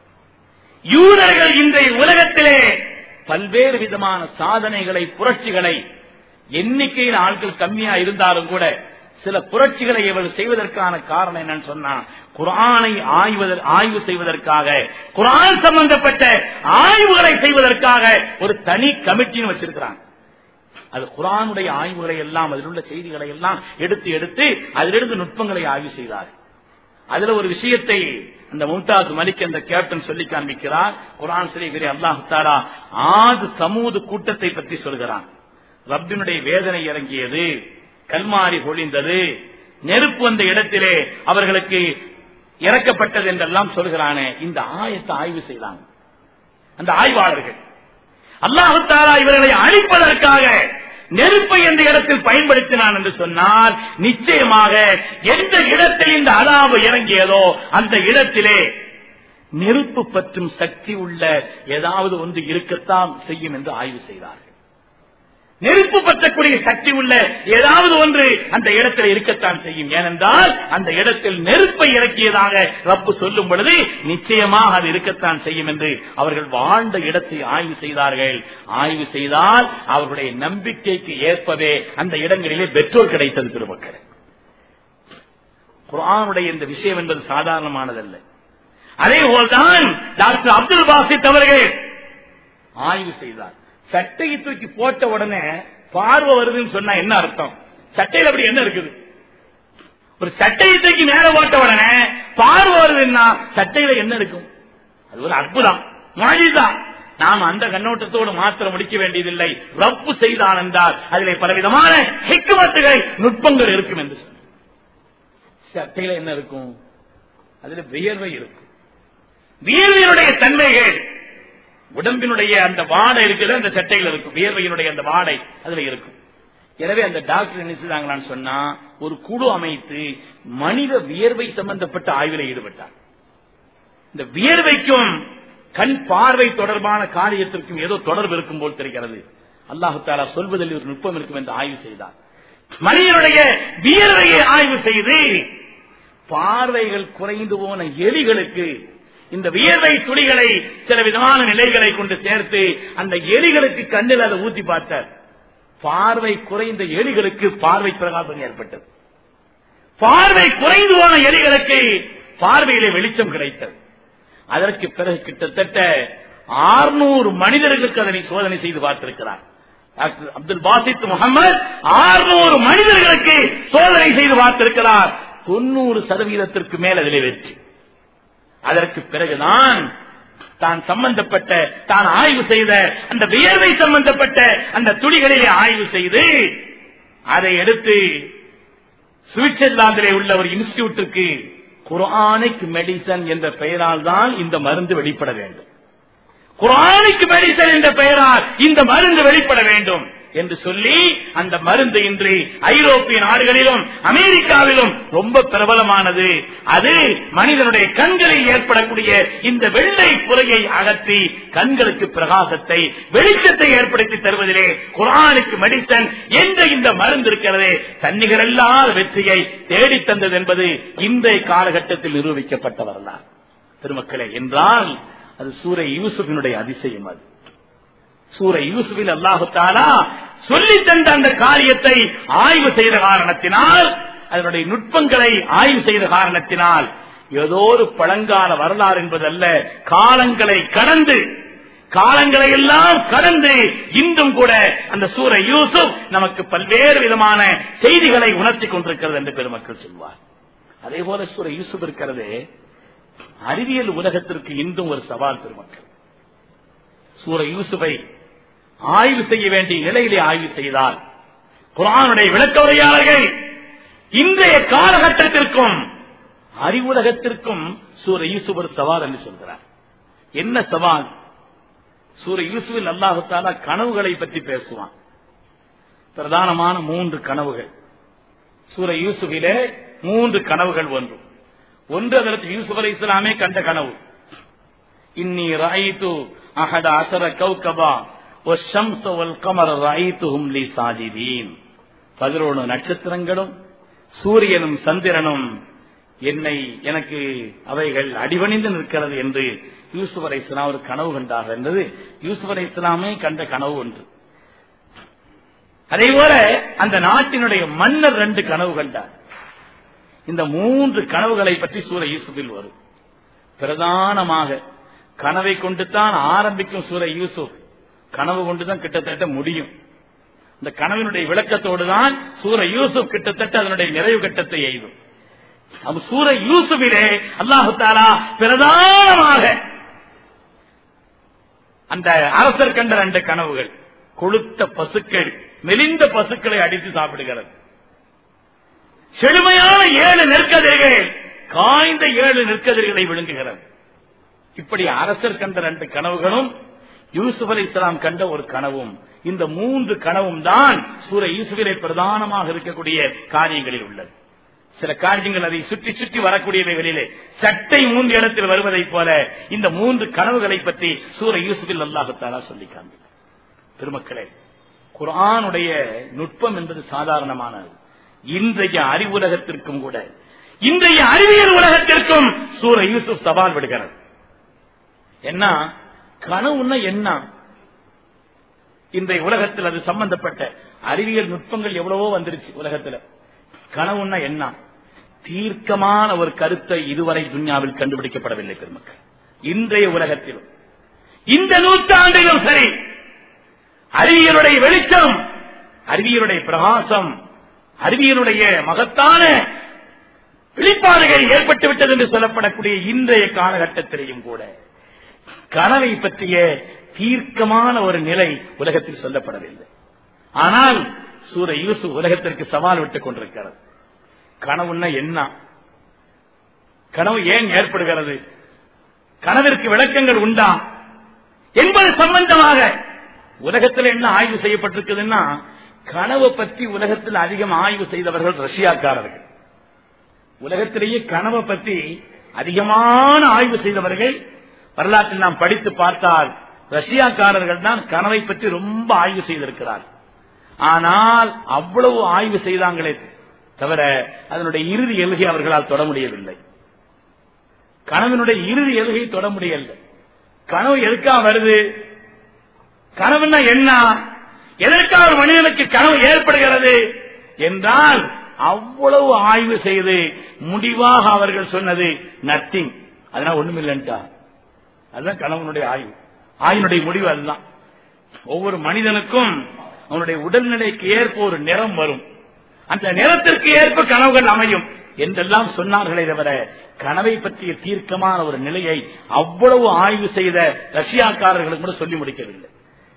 யூதர்கள் இன்றைய உலகத்திலே பல்வேறு விதமான சாதனைகளை புரட்சிகளை எண்ணிக்கையில் ஆட்கள் கம்மியா இருந்தாலும் கூட சில புரட்சிகளை இவர் செய்வதற்கான காரணம் என்னன்னு சொன்னா குரானை ஆய்வு செய்வதற்காக குரான் சம்பந்தப்பட்ட ஆய்வுகளை செய்வதற்காக ஒரு தனி கமிட்டின்னு வச்சிருக்கிறாங்க அது குரானுடைய ஆய்வுகளை எல்லாம் அதில் உள்ள செய்திகளை எல்லாம் எடுத்து எடுத்து அதிலிருந்து நுட்பங்களை ஆய்வு செய்தார் அதுல ஒரு விஷயத்தை அந்த மும்தாஸ் மலிக் என்ற கேப்டன் சொல்லி காண்பிக்கிறார் குரான் ஸ்ரீகிரி அல்லாஹு தாரா ஆது சமூது கூட்டத்தை பற்றி சொல்கிறான் ரப்பினுடைய வேதனை இறங்கியது கல்மாரி பொழிந்தது நெருப்பு வந்த இடத்திலே அவர்களுக்கு இறக்கப்பட்டது என்றெல்லாம் சொல்கிறானே இந்த ஆயத்தை ஆய்வு செய்தாங்க அந்த ஆய்வாளர்கள் அல்லாஹு தாரா இவர்களை அழிப்பதற்காக நெருப்பை எந்த இடத்தில் பயன்படுத்தினான் என்று சொன்னால் நிச்சயமாக எந்த இடத்தில் இந்த அலாவு இறங்கியதோ அந்த இடத்திலே நெருப்பு பற்றும் சக்தி உள்ள ஏதாவது ஒன்று இருக்கத்தான் செய்யும் என்று ஆய்வு செய்தார்கள் நெருப்பு பற்றக்கூடிய சக்தி உள்ள ஏதாவது ஒன்று அந்த இடத்தில் இருக்கத்தான் செய்யும் ஏனென்றால் அந்த இடத்தில் நெருப்பை இறக்கியதாக ரப்பு சொல்லும் பொழுது நிச்சயமாக அது இருக்கத்தான் செய்யும் என்று அவர்கள் வாழ்ந்த இடத்தை ஆய்வு செய்தார்கள் ஆய்வு செய்தால் அவர்களுடைய நம்பிக்கைக்கு ஏற்பவே அந்த இடங்களிலே பெட்ரோல் கிடைத்தது பெருமக்கள் குரானுடைய இந்த விஷயம் என்பது சாதாரணமானதல்ல அதே போல்தான் டாக்டர் அப்துல் பாசித் அவர்கள் ஆய்வு செய்தார் சட்டையை தூக்கி போட்ட உடனே பார்வை வருதுன்னு சொன்னா என்ன அர்த்தம் சட்டையில அப்படி என்ன இருக்குது ஒரு சட்டையை தூக்கி மேல போட்ட உடனே பார்வை வருதுன்னா சட்டையில என்ன இருக்கும் அது ஒரு அற்புதம் மொழிதான் நாம் அந்த கண்ணோட்டத்தோடு மாத்திரம் முடிக்க வேண்டியதில்லை ரப்பு செய்தான் என்றால் அதிலே பலவிதமான ஹெக்குமத்துகள் நுட்பங்கள் இருக்கும் என்று சொன்ன சட்டையில என்ன இருக்கும் அதுல வியர்வை இருக்கும் வியர்வையினுடைய தன்மைகள் உடம்பினுடைய அந்த வாடை இருக்குது அந்த சட்டையில் இருக்கும் வியர்வையினுடைய அந்த வாடை அதுல இருக்கும் எனவே அந்த டாக்டர் என்ன செய்தாங்களான்னு சொன்னா ஒரு குழு அமைத்து மனித வியர்வை சம்பந்தப்பட்ட ஆய்வில் ஈடுபட்டார் இந்த வியர்வைக்கும் கண் பார்வை தொடர்பான காரியத்திற்கும் ஏதோ தொடர்பு இருக்கும் போல் தெரிகிறது அல்லாஹு தாலா சொல்வதில் ஒரு நுட்பம் இருக்கும் என்று ஆய்வு செய்தார் மனிதனுடைய வியர்வையை ஆய்வு செய்து பார்வைகள் குறைந்து போன எலிகளுக்கு இந்த வியர்வை துளிகளை சில விதமான நிலைகளை கொண்டு சேர்த்து அந்த எலிகளுக்கு கண்ணில் அதை ஊத்தி பார்த்தார் பார்வை குறைந்த எலிகளுக்கு பார்வை பிரகாசம் ஏற்பட்டது பார்வை குறைந்து போன எலிகளுக்கு பார்வையிலே வெளிச்சம் கிடைத்தது அதற்கு பிறகு கிட்டத்தட்ட ஆறுநூறு மனிதர்களுக்கு அதனை சோதனை செய்து பார்த்திருக்கிறார் டாக்டர் அப்துல் பாசித் முகமது ஆறுநூறு மனிதர்களுக்கு சோதனை செய்து பார்த்திருக்கிறார் தொண்ணூறு சதவீதத்திற்கு மேல் அதிலே வெற்றி அதற்கு பிறகுதான் தான் சம்பந்தப்பட்ட தான் ஆய்வு செய்த அந்த வியர்வை சம்பந்தப்பட்ட அந்த துளிகளிலே ஆய்வு செய்து அதை எடுத்து சுவிட்சர்லாந்திலே உள்ள ஒரு இன்ஸ்டிடியூட்டுக்கு குரானிக் மெடிசன் என்ற பெயரால் தான் இந்த மருந்து வெளிப்பட வேண்டும் குரானிக் மெடிசன் என்ற பெயரால் இந்த மருந்து வெளிப்பட வேண்டும் என்று சொல்லி அந்த மருந்து இன்று ஐரோப்பிய நாடுகளிலும் அமெரிக்காவிலும் ரொம்ப பிரபலமானது அது மனிதனுடைய கண்களில் ஏற்படக்கூடிய இந்த வெள்ளை புறையை அகற்றி கண்களுக்கு பிரகாசத்தை வெளிச்சத்தை ஏற்படுத்தி தருவதிலே குரானுக்கு மெடிசன் என்ற இந்த மருந்து இருக்கிறதே தன்னிகரல்லாத வெற்றியை தேடித் தந்தது என்பது இன்றைய காலகட்டத்தில் நிரூபிக்கப்பட்ட வரலாறு பெருமக்களே என்றால் அது சூரை யூசுஃபினுடைய அதிசயம் அது சூரை யூசுஃபில் அல்லாஹு தாலா சொல்லி தந்த அந்த காரியத்தை ஆய்வு செய்த காரணத்தினால் அதனுடைய நுட்பங்களை ஆய்வு செய்த காரணத்தினால் ஏதோ ஒரு பழங்கால வரலாறு என்பதல்ல காலங்களை கடந்து காலங்களை எல்லாம் கடந்து இன்றும் கூட அந்த சூர யூசுப் நமக்கு பல்வேறு விதமான செய்திகளை உணர்த்தி கொண்டிருக்கிறது என்று பெருமக்கள் சொல்வார் அதே போல சூர யூசுப் இருக்கிறது அறிவியல் உலகத்திற்கு இன்றும் ஒரு சவால் பெருமக்கள் சூர யூசுஃபை ஆய்வு செய்ய வேண்டிய நிலையிலே ஆய்வு செய்தால் குரானுடைய விளக்க உரையாளர்கள் இன்றைய காலகட்டத்திற்கும் அறிவுலகத்திற்கும் சூர யூசுப் ஒரு சவால் என்று சொல்கிறார் என்ன சவால் சூர யூசுவில் அல்லாஹுத்தாலா கனவுகளை பற்றி பேசுவான் பிரதானமான மூன்று கனவுகள் சூர யூசுஃபிலே மூன்று கனவுகள் ஒன்று ஒன்று அதற்கு யூசுப் அலை இஸ்லாமே கண்ட கனவு இன்னி ராயித்து அஹத அசர கௌகபா والشمس والقمر رأيتهم لي ساجدين பதினொன்று நட்சத்திரங்களும் சூரியனும் சந்திரனும் என்னை எனக்கு அவைகள் அடிபணிந்து நிற்கிறது என்று யூசுப் அலை இஸ்லாம் ஒரு கனவு கண்டார் என்பது யூசுப் அலை இஸ்லாமே கண்ட கனவு ஒன்று அதே போல அந்த நாட்டினுடைய மன்னர் ரெண்டு கனவு கண்டார் இந்த மூன்று கனவுகளை பற்றி சூர யூசுஃபில் வரும் பிரதானமாக கனவை கொண்டுதான் ஆரம்பிக்கும் சூர யூசுப் கனவு கொண்டுதான் கிட்டத்தட்ட முடியும் இந்த கனவினுடைய விளக்கத்தோடு தான் சூர யூசுப் கிட்டத்தட்ட அதனுடைய நிறைவு கட்டத்தை எய்தும் அப்ப சூர யூசுஃபிலே அல்லாஹு தாலா பிரதானமாக அந்த அரசர் கண்ட ரெண்டு கனவுகள் கொளுத்த பசுக்கள் மெலிந்த பசுக்களை அடித்து சாப்பிடுகிறது செழுமையான ஏழு நெற்கதிர்கள் காய்ந்த ஏழு நெற்கதிர்களை விழுங்குகிறது இப்படி அரசர் கண்ட ரெண்டு கனவுகளும் யூசுப் அலி இஸ்லாம் கண்ட ஒரு கனவும் இந்த மூன்று கனவும் தான் சூர யூசுஃபிலே பிரதானமாக இருக்கக்கூடிய காரியங்களில் உள்ளது சில காரியங்கள் அதை சுற்றி சுற்றி வரக்கூடியவைகளிலே சட்டை மூன்று இடத்தில் வருவதைப் போல இந்த மூன்று கனவுகளை பற்றி சூர யூசுஃபில் அல்லாஹுத்தாலா சொல்லி காண்பித்தார் பெருமக்களே குரானுடைய நுட்பம் என்பது சாதாரணமானது இன்றைய அறிவுலகத்திற்கும் கூட இன்றைய அறிவியல் உலகத்திற்கும் சூர யூசுப் சவால் விடுகிறது என்ன கனவுன்னா என்ன இன்றைய உலகத்தில் அது சம்பந்தப்பட்ட அறிவியல் நுட்பங்கள் எவ்வளவோ வந்துருச்சு உலகத்துல கனவுன்னா என்ன தீர்க்கமான ஒரு கருத்தை இதுவரை துன்யாவில் கண்டுபிடிக்கப்படவில்லை பெருமக்கள் இன்றைய உலகத்திலும் இந்த நூற்றாண்டிலும் சரி அறிவியலுடைய வெளிச்சம் அறிவியலுடைய பிரகாசம் அறிவியலுடைய மகத்தான வெளிப்பாடுகள் ஏற்பட்டுவிட்டது என்று சொல்லப்படக்கூடிய இன்றைய காலகட்டத்திலேயும் கூட கனவை பற்றிய தீர்க்கமான ஒரு நிலை உலகத்தில் சொல்லப்படவில்லை ஆனால் சூர யூசு உலகத்திற்கு சவால் விட்டுக் கொண்டிருக்கிறது கனவுன்னா என்ன கனவு ஏன் ஏற்படுகிறது கனவிற்கு விளக்கங்கள் உண்டா என்பது சம்பந்தமாக உலகத்தில் என்ன ஆய்வு செய்யப்பட்டிருக்குதுன்னா கனவு பற்றி உலகத்தில் அதிகம் ஆய்வு செய்தவர்கள் ரஷ்யாக்காரர்கள் உலகத்திலேயே கனவை பற்றி அதிகமான ஆய்வு செய்தவர்கள் வரலாற்றில் நாம் படித்து பார்த்தால் ரஷ்யாக்காரர்கள் தான் கனவை பற்றி ரொம்ப ஆய்வு செய்திருக்கிறார் ஆனால் அவ்வளவு ஆய்வு செய்தாங்களே தவிர அதனுடைய இறுதி எழுகி அவர்களால் தொட முடியவில்லை கனவினுடைய இறுதி எல்கையை தொட முடியல கனவு எதுக்காக வருது கனவுன்னா என்ன எதற்காக ஒரு மனிதனுக்கு கனவு ஏற்படுகிறது என்றால் அவ்வளவு ஆய்வு செய்து முடிவாக அவர்கள் சொன்னது நத்திங் அதனால ஒண்ணுமில்லைன்ட்டா அதுதான் கணவனுடைய ஆய்வு ஆய்வினுடைய முடிவு அதுதான் ஒவ்வொரு மனிதனுக்கும் அவனுடைய உடல்நிலைக்கு ஏற்ப ஒரு நிறம் வரும் அந்த நிறத்திற்கு ஏற்ப கனவுகள் அமையும் என்றெல்லாம் சொன்னார்களே தவிர கனவை பற்றிய தீர்க்கமான ஒரு நிலையை அவ்வளவு ஆய்வு செய்த ரஷ்யாக்காரர்களுக்கு கூட சொல்லி முடிக்கவில்லை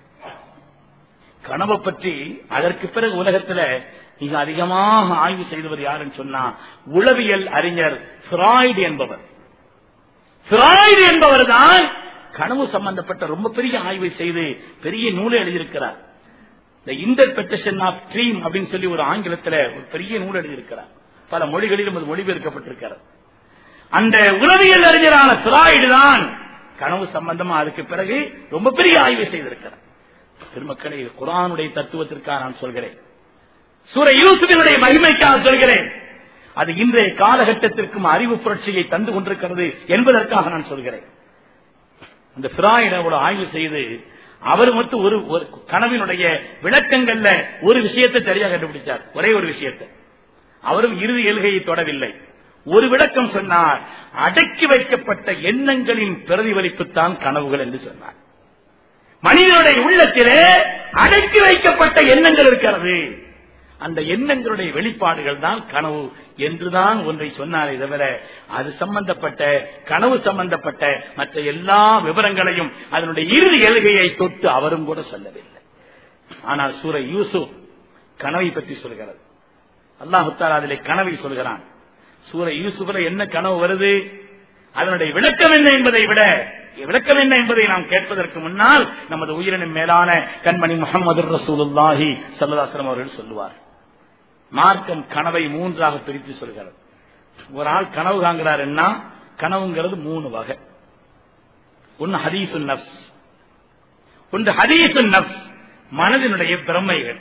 கனவை பற்றி அதற்கு பிறகு உலகத்துல மிக அதிகமாக ஆய்வு செய்தவர் யாருன்னு சொன்னா உளவியல் அறிஞர் ஃப்ராய்டு என்பவர் ஃப்ராய்டு என்பவர் தான் கனவு சம்பந்தப்பட்ட ரொம்ப பெரிய ஆய்வை செய்து பெரிய நூலை எழுதியிருக்கிறார் த இன்டர்பிரேஷன் ஆஃப் ட்ரீம் அப்படின்னு சொல்லி ஒரு ஆங்கிலத்தில் ஒரு பெரிய நூல் எழுதியிருக்கிறார் பல மொழிகளிலும் அது மொழிபெயர்க்கப்பட்டிருக்கிறது அந்த உளவியல் அறிஞரான ஃப்ராய்டு தான் கனவு சம்பந்தமா அதுக்கு பிறகு ரொம்ப பெரிய ஆய்வை செய்திருக்கிறார் பெருமக்களே இது குரானுடைய தத்துவத்திற்காக நான் சொல்கிறேன் சூர யூசுஃபினுடைய மகிமைக்காக சொல்கிறேன் அது இன்றைய காலகட்டத்திற்கும் அறிவு புரட்சியை தந்து கொண்டிருக்கிறது என்பதற்காக நான் சொல்கிறேன் அந்த பிராயிட ஒரு ஆய்வு செய்து அவர் மட்டும் ஒரு ஒரு கனவினுடைய விளக்கங்கள்ல ஒரு விஷயத்தை சரியா கண்டுபிடிச்சார் ஒரே ஒரு விஷயத்தை அவரும் இறுதி எல்கையை தொடவில்லை ஒரு விளக்கம் சொன்னார் அடக்கி வைக்கப்பட்ட எண்ணங்களின் பிரதிபலிப்பு தான் கனவுகள் என்று சொன்னார் மனிதனுடைய உள்ளத்திலே அடக்கி வைக்கப்பட்ட எண்ணங்கள் இருக்கிறது அந்த எண்ணங்களுடைய வெளிப்பாடுகள் தான் கனவு என்றுதான் ஒன்றை சொன்னாரே தவிர அது சம்பந்தப்பட்ட கனவு சம்பந்தப்பட்ட மற்ற எல்லா விவரங்களையும் அதனுடைய இறுதி எல்கையை தொட்டு அவரும் கூட சொல்லவில்லை ஆனால் சூர யூசுப் கனவை பற்றி சொல்கிறது அல்லாஹுத்தாலா அதிலே கனவை சொல்கிறான் சூர யூசுப்ல என்ன கனவு வருது அதனுடைய விளக்கம் என்ன என்பதை விட விளக்கம் என்ன என்பதை நாம் கேட்பதற்கு முன்னால் நமது உயிரினும் மேலான கண்மணி முகமது ரசூலுல்லாஹி சல்லாஸ்லம் அவர்கள் சொல்லுவார் மார்க்கம் கனவை மூன்றாக பிரித்து சொல்கிறது ஒரு ஆள் கனவு காண்கிறாருன்னா கனவுங்கிறது மூணு வகை ஒன்னு ஹதீசு நப்ஸ் ஒன்று ஹதீசு நப்ஸ் மனதினுடைய பிரம்மைகள்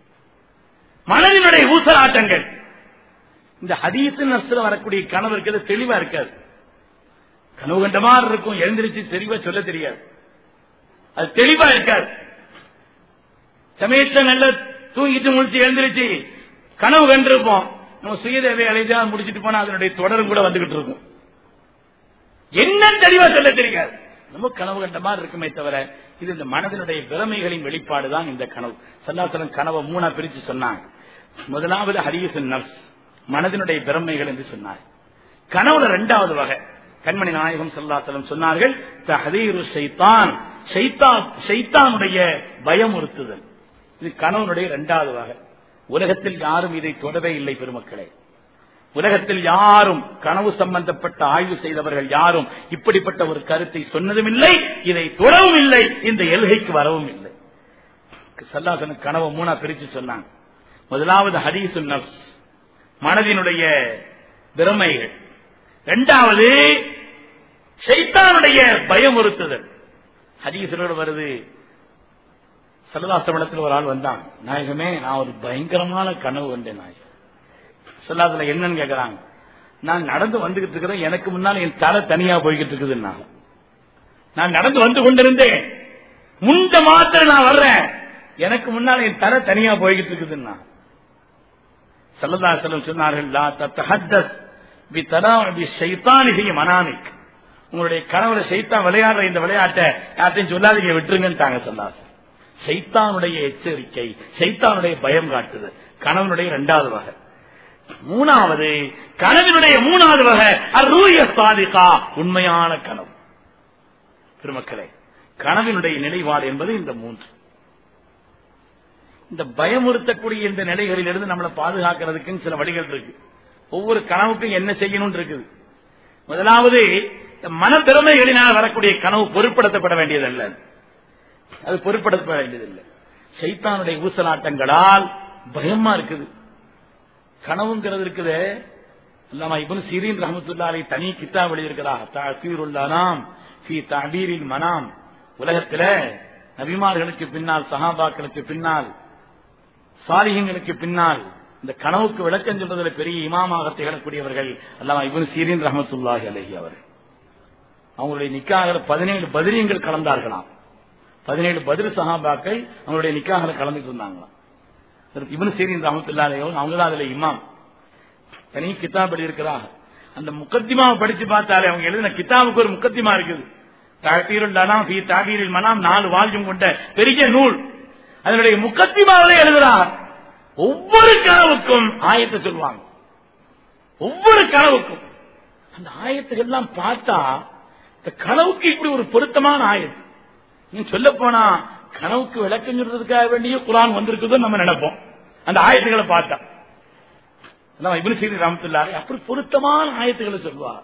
மனதினுடைய ஊசலாட்டங்கள் இந்த ஹதீசு நப்ஸ்ல வரக்கூடிய கனவு இருக்கிறது தெளிவா இருக்காது கனவு கண்ட மாதிரி இருக்கும் எழுந்திருச்சு தெளிவா சொல்ல தெரியாது அது தெளிவா இருக்காது சமயத்துல நல்ல தூங்கிட்டு முடிச்சு எழுந்திருச்சு கனவு கண்டிருப்போம் நம்ம சுயதேவை அழைஞ்சா முடிச்சிட்டு போனா அதனுடைய தொடரும் கூட வந்துகிட்டு இருக்கும் என்ன தெளிவா சொல்ல தெரியாது நம்ம கனவு கண்ட மாதிரி இருக்குமே தவிர இது இந்த மனதினுடைய பிரமைகளின் வெளிப்பாடுதான் இந்த கனவு சல்லாசலம் கனவை மூணா பிரிச்சு சொன்னாங்க முதலாவது ஹரியசன் நர்ஸ் மனதினுடைய பிரமைகள் என்று சொன்னார் கனவுல இரண்டாவது வகை கண்மணி நாயகம் சல்லாசலம் சொன்னார்கள் தஹதீரு ஷைத்தான் ஷைத்தானுடைய பயமுறுத்துதல் இது கனவனுடைய இரண்டாவது வகை உலகத்தில் யாரும் இதை தொடவே இல்லை பெருமக்களே உலகத்தில் யாரும் கனவு சம்பந்தப்பட்ட ஆய்வு செய்தவர்கள் யாரும் இப்படிப்பட்ட ஒரு கருத்தை சொன்னதும் இல்லை இதை தொடவும் இல்லை இந்த எல்கைக்கு வரவும் இல்லை சல்லாசன கனவு மூணா பிரிச்சு சொன்னாங்க முதலாவது ஹதீசு நப்ஸ் மனதினுடைய திறமைகள் இரண்டாவது ஷைத்தானுடைய பயமுறுத்துதல் ஹதீசரோடு வருது சல்லதாசமனத்தில் ஒரு ஆள் வந்தான் நாயகமே நான் ஒரு பயங்கரமான கனவு வந்தேன் நாயகம் சொல்லாதுல என்னன்னு கேக்குறாங்க நான் நடந்து வந்துகிட்டு இருக்கிறேன் எனக்கு முன்னால் என் தலை தனியா போய்கிட்டு இருக்குதுன்னா நான் நடந்து வந்து கொண்டிருந்தேன் முந்த மாத்திரம் நான் வர்றேன் எனக்கு முன்னால் என் தலை தனியா போய்கிட்டு இருக்குதுன்னா சல்லதாசலம் சொன்னார்கள் லா தத்தஹத்தஸ் பி தரா பி ஷைத்தானிகை மனாமிக் உங்களுடைய கனவுல சைத்தான் விளையாடுற இந்த விளையாட்டை யார்ட்டையும் சொல்லாதீங்க விட்டுருங்கன்னு சொல்லாசன் சைத்தானுடைய எச்சரிக்கை சைத்தானுடைய பயம் காட்டுதல் கனவனுடைய இரண்டாவது வகை மூணாவது கனவினுடைய மூணாவது வகை அருய சாதிகா உண்மையான கனவு பெருமக்களே கனவினுடைய நிலைப்பாடு என்பது இந்த மூன்று இந்த பயமுறுத்தக்கூடிய இந்த நிலைகளிலிருந்து நம்மளை பாதுகாக்கிறதுக்கு சில வழிகள் இருக்கு ஒவ்வொரு கனவுக்கும் என்ன செய்யணும் இருக்குது முதலாவது மனத்திறமைகளினால் வரக்கூடிய கனவு பொருட்படுத்தப்பட வேண்டியதல்ல அது பொருட்படுத்த வேண்டியதில்லை சைத்தானுடைய ஊசலாட்டங்களால் பயமா இருக்குது கனவுங்கிறது இருக்குது அல்லாம இபன் சிரீன் ரஹமத்துல்லாலை தனி கித்தா வெளியிருக்கிறார் தாசீருல்லானாம் ஃபி தபீரில் மனாம் உலகத்துல நபிமார்களுக்கு பின்னால் சஹாபாக்களுக்கு பின்னால் சாலிகங்களுக்கு பின்னால் இந்த கனவுக்கு விளக்கம் சொல்றதுல பெரிய இமாமாக திகழக்கூடியவர்கள் அல்லாம இபன் சீரின் ரஹமத்துல்லாஹி அலஹி அவர்கள் அவங்களுடைய நிக்காக பதினேழு பதிரியங்கள் கலந்தார்களாம் பதினேழு பதில் சஹாபாக்கள் அவங்களுடைய நிக்காக கலந்துட்டு இருந்தாங்களாம் அதற்கு இவனு சீரின் ரஹமத்துல்லாதையும் அவங்க தான் அதுல இமாம் தனி கிதாப் எழுதியிருக்கிறாங்க அந்த முக்கத்திமாவை படிச்சு பார்த்தாலே அவங்க எழுதின கிதாபுக்கு ஒரு முக்கத்திமா இருக்குது தாபீருல் அலாம் ஃபீ தாபீரில் மனாம் நாலு வால்யூம் கொண்ட பெரிய நூல் அதனுடைய முக்கத்திமாவிலே எழுதுறார் ஒவ்வொரு கனவுக்கும் ஆயத்தை சொல்லுவாங்க ஒவ்வொரு கனவுக்கும் அந்த ஆயத்துகள் எல்லாம் பார்த்தா இந்த கனவுக்கு இப்படி ஒரு பொருத்தமான ஆயத்து நீ சொல்ல போனா கனவுக்கு விளக்கம் சொல்றதுக்காக வேண்டிய குரான் வந்திருக்குதோ நம்ம நினைப்போம் அந்த ஆயத்துகளை பார்த்தா அதான் இப்னு சீரி ராமத்துல்லாரி அப்படி பொருத்தமான ஆயத்துக்களை சொல்லுவார்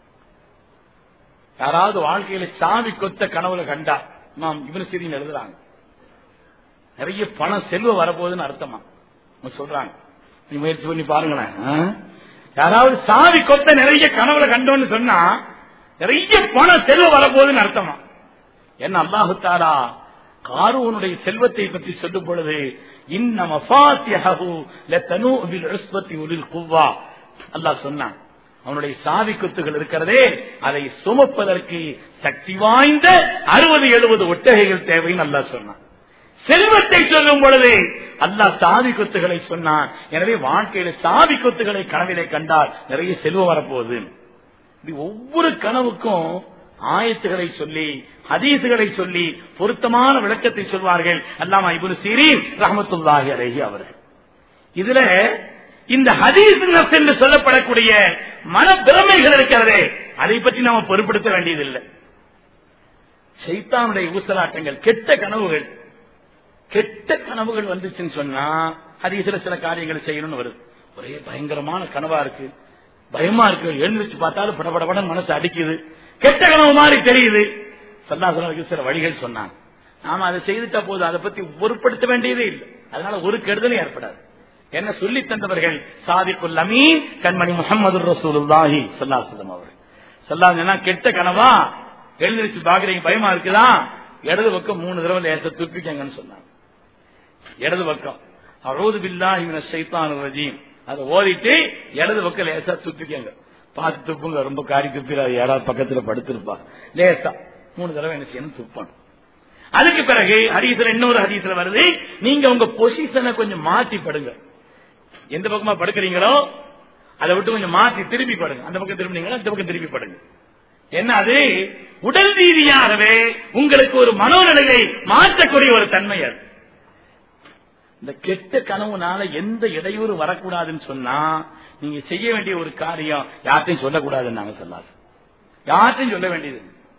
யாராவது வாழ்க்கையில சாவி கொத்த கனவுல கண்டா நாம் இப்னு சீரின்னு எழுதுறாங்க நிறைய பணம் செல்வம் வரப்போகுதுன்னு அர்த்தமா அவங்க சொல்றாங்க நீ முயற்சி பண்ணி பாருங்களேன் ஆ? யாராவது சாவி கொத்த நிறைய கனவுல கண்டோன்னு சொன்னா நிறைய பணம் செல்வம் வரப்போகுதுன்னு அர்த்தமா என்ன அல்லாஹு தாரா காரூனுடைய செல்வத்தை பற்றி சொல்லும் பொழுது இன்ன மஃபாத்தியஹு லதனூ பில் உஸ்பத்தி உலில் குவ்வா அல்லாஹ் சொன்னான் அவனுடைய சாவி கொத்துகள் இருக்கிறதே அதை சுமப்பதற்கு சக்தி வாய்ந்த அறுபது எழுபது ஒட்டகைகள் தேவைன்னு அல்லாஹ் சொன்னான் செல்வத்தை சொல்லும் பொழுது அல்லாஹ் சாவி கொத்துகளை சொன்னான் எனவே வாழ்க்கையில சாவி கொத்துகளை கனவிலே கண்டால் நிறைய செல்வம் வரப்போகுது இப்படி ஒவ்வொரு கனவுக்கும் ஆயத்துகளை சொல்லி ஹதீசுகளை சொல்லி பொருத்தமான விளக்கத்தை சொல்வார்கள் அல்லாமா இபுல் சீரீன் ரஹமத்துல்லாஹி அலைஹி அவர்கள் இதுல இந்த ஹதீஸ் நஃப்ஸ் என்று சொல்லப்படக்கூடிய மனப்பிரமைகள் இருக்கிறதே அதை பற்றி நாம பொருட்படுத்த வேண்டியதில்லை சைத்தானுடைய ஊசலாட்டங்கள் கெட்ட கனவுகள் கெட்ட கனவுகள் வந்துச்சுன்னு சொன்னா ஹதீஸ்ல சில காரியங்கள் செய்யணும்னு வருது ஒரே பயங்கரமான கனவா இருக்கு பயமா இருக்கு எழுந்திருச்சு பார்த்தாலும் படபடபட மனசு அடிக்குது கெட்ட கனவு மாதிரி தெரியுது சல்லாசனுக்கு சில வழிகள் சொன்னாங்க நாம அதை செய்துட்டா போதும் அதை பத்தி பொருட்படுத்த வேண்டியதே இல்லை அதனால ஒரு கெடுதலும் ஏற்படாது என்ன சொல்லி தந்தவர்கள் சாதிக்குல் அமீன் கண்மணி முகமது ரசூலுல்லாஹி சல்லாசலம் அவர்கள் சொல்லாங்கன்னா கெட்ட கனவா எழுந்திருச்சு பாக்குறீங்க பயமா இருக்குதா இடது பக்கம் மூணு தடவை லேச துப்பிக்கங்கன்னு சொன்னாங்க இடது பக்கம் அழுது பில்லாஹி மின ஷைத்தானிர் ரஜீம் அதை ஓதிட்டு இடது பக்கம் லேசா துப்பிக்கங்க பார்த்து துப்புங்க ரொம்ப காரி துப்பிடாது யாராவது பக்கத்துல படுத்திருப்பா லேசா மூணு தடவை என்ன செய்யணும் துப்பணும் அதுக்கு பிறகு ஹரீஸ்ல இன்னொரு ஹரீஸ்ல வருது நீங்க உங்க பொசிஷனை கொஞ்சம் மாத்தி படுங்க எந்த பக்கமா படுக்கிறீங்களோ அதை விட்டு கொஞ்சம் மாத்தி திருப்பி படுங்க அந்த பக்கம் திரும்பினீங்களா இந்த பக்கம் திருப்பி படுங்க என்ன அது உடல் ரீதியாகவே உங்களுக்கு ஒரு மனோநிலையை மாற்றக்கூடிய ஒரு தன்மை அது இந்த கெட்ட கனவுனால எந்த இடையூறு வரக்கூடாதுன்னு சொன்னா நீங்க செய்ய வேண்டிய ஒரு காரியம் யார்ட்டையும் சொல்லக்கூடாதுன்னு நாங்க சொல்லாது யார்ட்டையும் சொல்ல வேண்டியது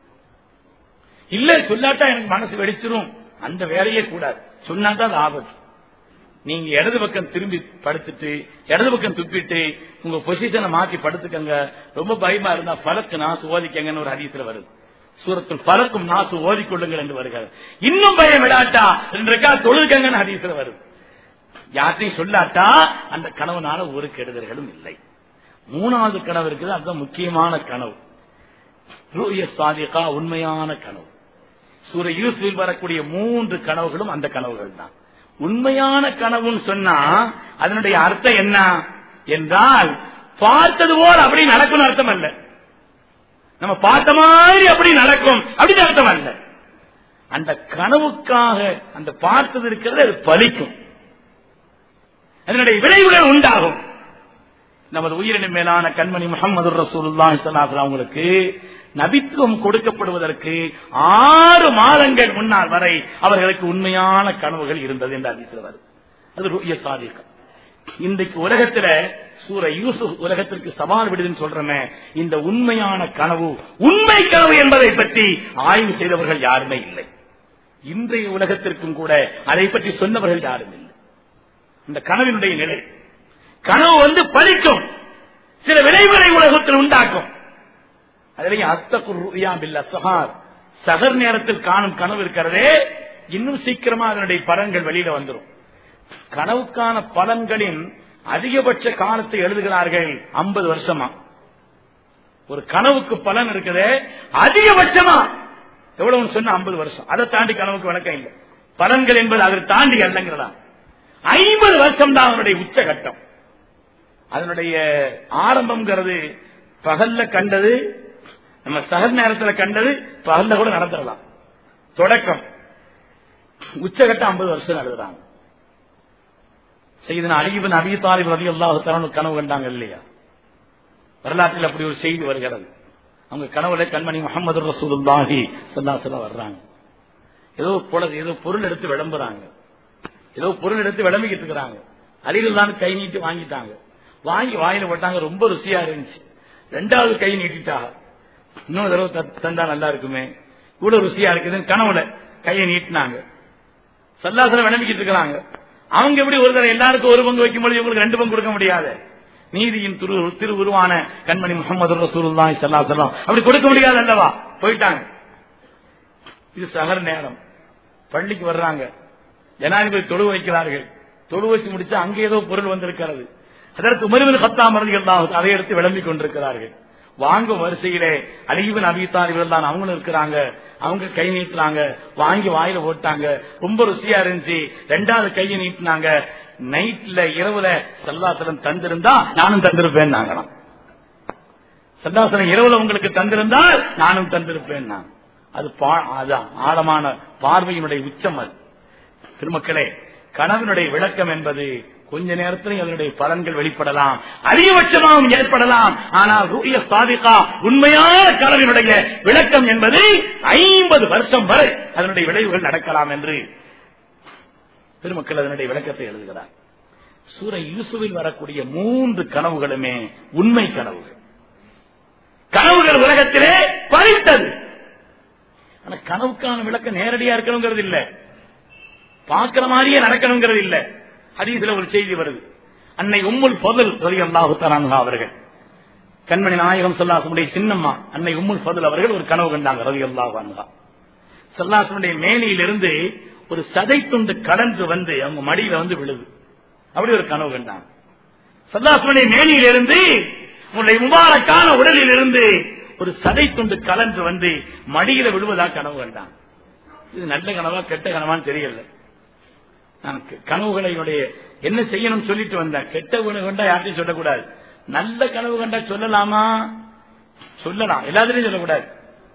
இல்ல சொல்லாட்டா எனக்கு மனசு வெடிச்சிரும் அந்த வேலையே கூடாது சொன்னாதான் அது ஆபத்து நீங்க இடது பக்கம் திரும்பி படுத்துட்டு இடது பக்கம் துப்பிட்டு உங்க பொசிஷனை மாத்தி படுத்துக்கங்க ரொம்ப பயமா இருந்தா பலக்கு நாசு ஓதிக்கங்கன்னு ஒரு ஹதீஸ்ல வருது சூரத்தில் பலக்கும் நாசு ஓதிக்கொள்ளுங்கள் என்று வருகிறது இன்னும் பயம் விடாட்டா ரெண்டு ரெக்கா தொழுதுக்கங்கன்னு ஹதீஸ்ல வருது யார்ட்டையும் சொல்லாட்டா அந்த கனவுனால ஒரு கெடுதல்களும் இல்லை மூணாவது கனவு இருக்குது அதுதான் முக்கியமான கனவு ரூய சாதிகா உண்மையான கனவு சூர யூசுவில் வரக்கூடிய மூன்று கனவுகளும் அந்த கனவுகள் தான் உண்மையான கனவுன்னு சொன்னா அதனுடைய அர்த்தம் என்ன என்றால் பார்த்தது போல் அப்படி நடக்கும் அர்த்தம் அல்ல நம்ம பார்த்த மாதிரி அப்படி நடக்கும் அப்படின்னு அர்த்தம் அல்ல அந்த கனவுக்காக அந்த பார்த்தது இருக்கிறது அது பலிக்கும் அதனுடைய விளைவுகள் உண்டாகும் நமது உயிரின் மேலான கண்மணி முகமது ரசூலுல்லாஹி ஸல்லல்லாஹு அவங்களுக்கு நபித்துவம் கொடுக்கப்படுவதற்கு ஆறு மாதங்கள் முன்னால் வரை அவர்களுக்கு உண்மையான கனவுகள் இருந்தது என்று அறிவிக்கிறார் அது ருய்ய சாதிக்கம் இன்றைக்கு உலகத்துல சூர யூசுப் உலகத்திற்கு சவால் விடுதுன்னு சொல்றமே இந்த உண்மையான கனவு உண்மை கனவு என்பதை பற்றி ஆய்வு செய்தவர்கள் யாருமே இல்லை இன்றைய உலகத்திற்கும் கூட அதை பற்றி சொன்னவர்கள் யாரும் இல்லை இந்த கனவினுடைய நிலை கனவு வந்து பலிக்கும் சில விளைவுகளை உலகத்தில் உண்டாக்கும் அதிலேயே அஸ்தகுர் சஹார் சகர் நேரத்தில் காணும் கனவு இருக்கிறதே இன்னும் சீக்கிரமா அதனுடைய பலன்கள் வெளியில வந்துடும் கனவுக்கான பலன்களின் அதிகபட்ச காலத்தை எழுதுகிறார்கள் ஐம்பது வருஷமா ஒரு கனவுக்கு பலன் இருக்குது அதிகபட்சமா எவ்வளவு சொன்ன ஐம்பது வருஷம் அதை தாண்டி கனவுக்கு விளக்கம் இல்லை பலன்கள் என்பது அதை தாண்டி அல்லங்கிறதா ஐம்பது வருஷம் தான் அவனுடைய உச்சகட்டம் அதனுடைய ஆரம்பம்ங்கிறது பகல்ல கண்டது நம்ம சகர் நேரத்தில் கண்டது பகல்ல கூட நடந்துடலாம் தொடக்கம் உச்சகட்டம் ஐம்பது வருஷம் எழுதுறாங்க செய்தன அலிபின் அபி தாலிப் ரவி அல்லாஹு கனவு கண்டாங்க இல்லையா வரலாற்றில் அப்படி ஒரு செய்தி வருகிறது அவங்க கனவுல கண்மணி முகமது ரசூலுல்லாஹி சல்லாசல வர்றாங்க ஏதோ பொல ஏதோ பொருள் எடுத்து விளம்புறாங்க ஏதோ பொருள் எடுத்து விளம்பிக்கிட்டு இருக்கிறாங்க அலிலுல்லான்னு கை நீட்டி வாங்கிட்டாங்க வாங்கி வாயில போட்டாங்க ரொம்ப ருசியா இருந்துச்சு ரெண்டாவது கை நீட்டிட்டாங்க இன்னொரு தடவை த- தந்தா நல்லா இருக்குமே இவ்வளவு ருசியா இருக்குதுன்னு கனவுல கையை நீட்டினாங்க சல்லாசலம் விளம்பிக்கிட்டு இருக்கிறாங்க அவங்க எப்படி ஒரு தடவை எல்லாருக்கும் ஒரு பங்கு வைக்கும்போது இவங்களுக்கு ரெண்டு பங்கு கொடுக்க முடியாது நீதியின் திரு திரு உருவான கண்மணி முகமது ரசூலுல்லாஹி ஸல்லல்லாஹு அலைஹி வஸல்லம் அப்படி கொடுக்க முடியாது அல்லவா போயிட்டாங்க இது சகர் நேரம் பள்ளிக்கு வர்றாங்க ஜனாதிபதி தொழு வைக்கிறார்கள் தொழு வச்சு முடிச்சு அங்கே ஏதோ பொருள் வந்திருக்கிறது அதற்கு உமர்வில் கத்தாம் அல்லாஹ் அதை எடுத்து விளம்பிக் கொண்டிருக்கிறார்கள் வாங்கும் வரிசையிலே அலிபின் அபித்தான் இவர்கள் தான் அவங்களும் இருக்கிறாங்க அவங்க கை நீட்டுறாங்க வாங்கி வாயில போட்டாங்க ரொம்ப ருசியா இருந்துச்சு ரெண்டாவது கையை நீட்டினாங்க நைட்ல இரவுல சல்லாசலம் தந்திருந்தா நானும் தந்திருப்பேன் நாங்களாம் சல்லாசலம் இரவுல உங்களுக்கு தந்திருந்தால் நானும் தந்திருப்பேன் நான் அது பா- அதான் ஆழமான பார்வையினுடைய உச்சம் அது திருமக்களே கனவினுடைய விளக்கம் என்பது கொஞ்ச நேரத்தில் அதனுடைய பலன்கள் வெளிப்படலாம் அதிகபட்சமாகவும் ஏற்படலாம் ஆனால் ரூய சாதிகா உண்மையான கனவினுடைய விளக்கம் என்பது ஐம்பது வருஷம் வரை அதனுடைய விளைவுகள் நடக்கலாம் என்று திருமக்கள் அதனுடைய விளக்கத்தை எழுதுகிறார் சூர யூசுவில் வரக்கூடிய மூன்று கனவுகளுமே உண்மை கனவுகள் கனவுகள் உலகத்திலே பறித்தது ஆனா கனவுக்கான விளக்கம் நேரடியா இருக்கணுங்கிறது இல்ல பார்க்கிற மாதிரியே நடக்கணுங்கிறது இல்ல ஹதீஸ்ல ஒரு செய்தி வருது அன்னை உம்முல் ஃபதுல் ரவி அல்லாஹு தரான்ஹா அவர்கள் கண்மணி நாயகம் சல்லாசனுடைய சின்னம்மா அன்னை உம்முல் ஃபதுல் அவர்கள் ஒரு கனவு கண்டாங்க ரவி அல்லாஹு அன்ஹா சல்லாசனுடைய மேனியிலிருந்து ஒரு சதை துண்டு கடந்து வந்து அவங்க மடியில வந்து விழுது அப்படி ஒரு கனவு கண்டாங்க சல்லாசனுடைய மேனியிலிருந்து உன்னுடைய முபாரக்கான உடலில் இருந்து ஒரு சதை துண்டு கலன்று வந்து மடியில விழுவதா கனவு கண்டான் இது நல்ல கனவா கெட்ட கனவான்னு தெரியல நான் க- கனவுகளுடைய என்ன செய்யணும் சொல்லிட்டு வந்தேன் கெட்ட கனவு கண்டா யார்ட்டையும் சொல்லக்கூடாது நல்ல கனவு கண்டா சொல்லலாமா சொல்லலாம் எல்லாத்திலையும் சொல்லக்கூடாது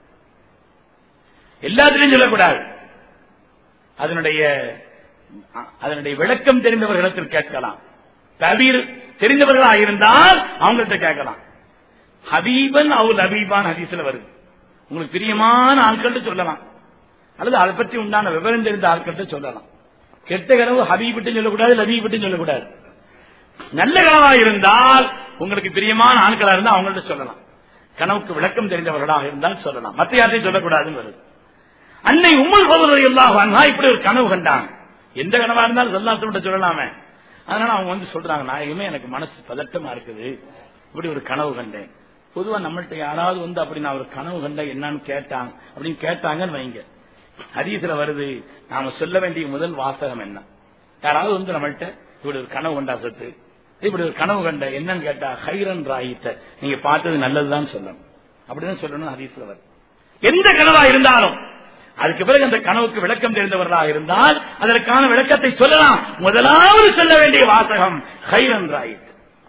எல்லாத்திலையும் சொல்லக்கூடாது அதனுடைய அ- அதனுடைய விளக்கம் தெரிந்தவர்களிடத்தில் கேட்கலாம் தபீர் தெரிந்தவர்களா இருந்தால் அவங்கள்ட்ட கேட்கலாம் ஹபீபன் அவள் ஹபீபான் ஹதீஸ்ல வருது உங்களுக்கு பிரியமான ஆட்கள்ட்ட சொல்லலாம் அல்லது அதை பற்றி உண்டான விவரம் தெரிந்த ஆட்கள்ட்ட சொல்லலாம் கெட்ட கனவு ஹபீபிட்டு சொல்லக்கூடாது லபீபிட்டு சொல்லக்கூடாது நல்ல கனவா இருந்தால் உங்களுக்கு பிரியமான ஆட்களா இருந்தால் அவங்கள்ட்ட சொல்லலாம் கனவுக்கு விளக்கம் தெரிந்தவர்களாக இருந்தால் சொல்லலாம் மற்ற யார்ட்டையும் சொல்லக்கூடாதுன்னு வருது அன்னை உம்மல் பகுதி எல்லா இப்படி ஒரு கனவு கண்டாங்க எந்த கனவா இருந்தாலும் சொல்லாத்தோட சொல்லலாமே அதனால அவங்க வந்து சொல்றாங்க நாயகமே எனக்கு மனசு பதட்டமா இருக்குது இப்படி ஒரு கனவு கண்டேன் பொதுவா நம்மள்ட்ட யாராவது வந்து அப்படி நான் ஒரு கனவு கண்டேன் என்னன்னு கேட்டாங்க அப்படின்னு கேட்டாங்கன்னு வைங்க ஹதீஸ்ல வருது நாம சொல்ல வேண்டிய முதல் வாசகம் என்ன யாராவது வந்து நம்மள்ட்ட இப்படி ஒரு கனவு கண்டா சத்து இப்படி ஒரு கனவு கண்ட என்னன்னு கேட்டா ஹைரன் ராயித்த நீங்க பார்த்தது நல்லதுதான் சொல்லணும் அப்படிதான் சொல்லணும் ஹதீஸ்ல வருது எந்த கனவா இருந்தாலும் அதுக்கு பிறகு அந்த கனவுக்கு விளக்கம் தெரிந்தவர்களாக இருந்தால் அதற்கான விளக்கத்தை சொல்லலாம் முதலாவது சொல்ல வேண்டிய வாசகம் ஹைரன் ராயித்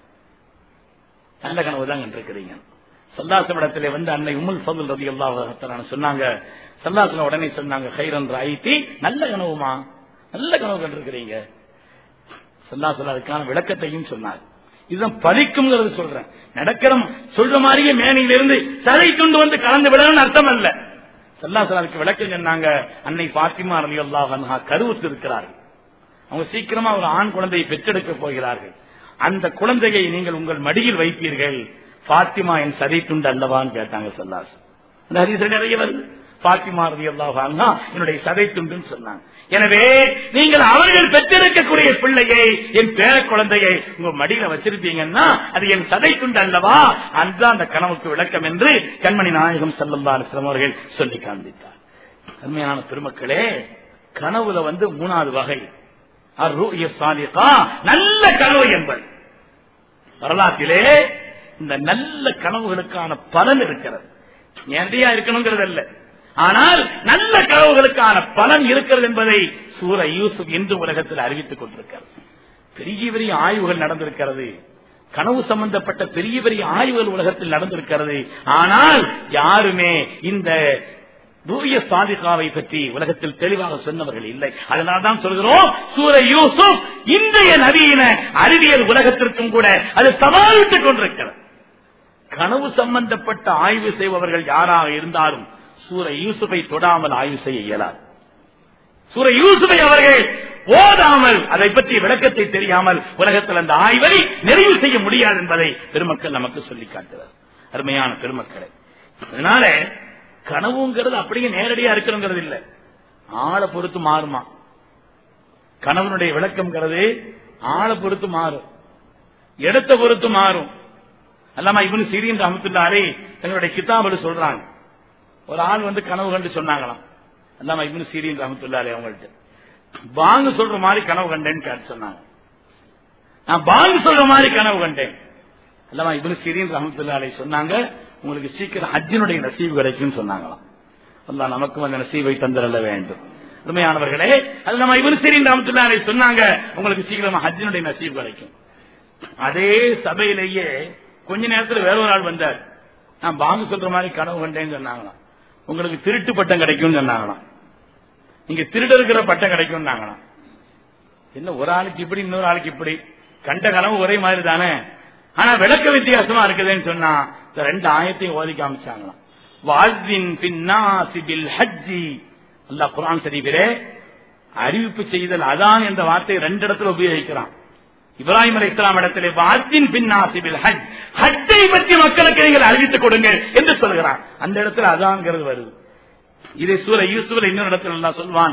நல்ல கனவு தான் கண்டிருக்கிறீங்க சல்லாசமிடத்திலே வந்து அன்னை உம்முல் ஃபதுல் ரதி அல்லாஹ் சொன்னாங்க சல்லாசன உடனே சொன்னாங்க ஹைரன் ராயித்தி நல்ல கனவுமா நல்ல கனவு கண்டிருக்கிறீங்க சல்லாசல அதுக்கான விளக்கத்தையும் சொன்னார் இதுதான் பலிக்கும்ங்கிறது சொல்றேன் நடக்கிற சொல்ற மாதிரியே மேனியிலிருந்து சதை துண்டு வந்து கலந்து விடணும்னு அர்த்தம் அல்ல சல்லாசலாவுக்கு விளக்கம் சொன்னாங்க அன்னை பாத்திமா அலி அல்லாஹ் கருவுற்று இருக்கிறார்கள் அவங்க சீக்கிரமா ஒரு ஆண் குழந்தையை பெற்றெடுக்க போகிறார்கள் அந்த குழந்தையை நீங்கள் உங்கள் மடியில் வைப்பீர்கள் பாத்திமா என் சதை துண்டு அல்லவான்னு கேட்டாங்க சல்லாஸ் அந்த ஹரிசல் நிறைய வருது பாத்திமா ரதி அல்லாஹான்னா என்னுடைய சதை துண்டுன்னு சொன்னாங்க எனவே நீங்கள் அவர்கள் பெற்றிருக்கக்கூடிய பிள்ளையை என் பேர குழந்தையை உங்க மடியில வச்சிருப்பீங்கன்னா அது என் சதை துண்டு அல்லவா அதுதான் அந்த கனவுக்கு விளக்கம் என்று கண்மணி நாயகம் சல்லல்லா அலிஸ்லாம் அவர்கள் சொல்லி காண்பித்தார் அருமையான பெருமக்களே கனவுல வந்து மூணாவது வகை அர்ருய சாலிகா நல்ல கனவு என்பது வரலாற்றிலே இந்த நல்ல கனவுகளுக்கான பலன் இருக்கிறது நேரடியா இருக்கணுங்கிறது அல்ல ஆனால் நல்ல கனவுகளுக்கான பலன் இருக்கிறது என்பதை சூர யூசுப் இன்று உலகத்தில் அறிவித்துக் கொண்டிருக்கிறது பெரிய பெரிய ஆய்வுகள் நடந்திருக்கிறது கனவு சம்பந்தப்பட்ட பெரிய பெரிய ஆய்வுகள் உலகத்தில் நடந்திருக்கிறது ஆனால் யாருமே இந்த தூய சாதிகாவை பற்றி உலகத்தில் தெளிவாக சொன்னவர்கள் இல்லை அதனால்தான் சொல்கிறோம் சூர யூசுப் இன்றைய நவீன அறிவியல் உலகத்திற்கும் கூட அது சவாலிட்டுக் கொண்டிருக்கிறது கனவு சம்பந்தப்பட்ட ஆய்வு செய்பவர்கள் யாராக இருந்தாலும் சூர யூசுஃபை தொடாமல் ஆய்வு செய்ய இயலாது சூர யூசுஃபை அவர்கள் ஓதாமல் அதை பற்றி விளக்கத்தை தெரியாமல் உலகத்தில் அந்த ஆய்வை நிறைவு செய்ய முடியாது என்பதை பெருமக்கள் நமக்கு சொல்லி காட்டுகிறார் அருமையான பெருமக்களை அதனால கனவுங்கிறது அப்படியே நேரடியா இருக்கணுங்கிறது இல்ல ஆளை பொறுத்து மாறுமா கனவனுடைய விளக்கம்ங்கிறது ஆளை பொறுத்து மாறும் இடத்தை பொறுத்து மாறும் அல்லாம இவனு சிறியன் ரஹமத்துல்லாரே தங்களுடைய கிதாபில் சொல்றாங்க ஒரு ஆள் வந்து கனவு கண்டு சொன்னாங்களாம் அல்லாம இவனு சிறியன் ரஹமத்துல்லாரே அவங்கள்ட்ட பாங்கு சொல்ற மாதிரி கனவு கண்டேன்னு கேட்டு சொன்னாங்க நான் பாங்கு சொல்ற மாதிரி கனவு கண்டேன் அல்லாம இவனு சிறியன் ரஹமத்துல்லாரே சொன்னாங்க உங்களுக்கு சீக்கிரம் ஹஜ்ஜினுடைய நசீவு கிடைக்கும் சொன்னாங்களாம் அல்லா நமக்கும் அந்த நசீவை தந்திரல்ல வேண்டும் உண்மையானவர்களே அது நம்ம இவனு சிறியன் ரஹமத்துல்லாரே சொன்னாங்க உங்களுக்கு சீக்கிரமா ஹஜ்ஜினுடைய நசீவு கிடைக்கும் அதே சபையிலேயே கொஞ்ச நேரத்தில் வேற ஒரு ஆள் வந்தார் நான் பாங்கு சொல்ற மாதிரி கனவு கண்டேன்னு சொன்னாங்களாம் உங்களுக்கு திருட்டு பட்டம் கிடைக்கும் சொன்னாங்களாம் நீங்க திருட இருக்கிற பட்டம் கிடைக்கும் என்ன ஒரு ஆளுக்கு இப்படி இன்னொரு ஆளுக்கு இப்படி கண்ட கனவு ஒரே மாதிரி தானே ஆனா விளக்க வித்தியாசமா இருக்குதுன்னு சொன்னா இந்த ரெண்டு ஆயத்தையும் ஓதி காமிச்சாங்களாம் வாழ்வின் பின்னாசி பில் ஹஜ்ஜி அல்லாஹ் குரான் சரிவிலே அறிவிப்பு செய்தல் அதான் என்ற வார்த்தையை ரெண்டு இடத்துல உபயோகிக்கிறான் இப்ராஹிம் அலி இஸ்லாம் இடத்திலே வாத்தின் பின்னாசிபில் ஹஜ் ஹஜ்ஜை பற்றி மக்களுக்கு நீங்கள் அறிவித்துக் கொடுங்க என்று சொல்கிறான் அந்த இடத்துல அதாங்கிறது வருது இதை சூர யூசுவல் இன்னொரு இடத்துல எல்லாம் சொல்வான்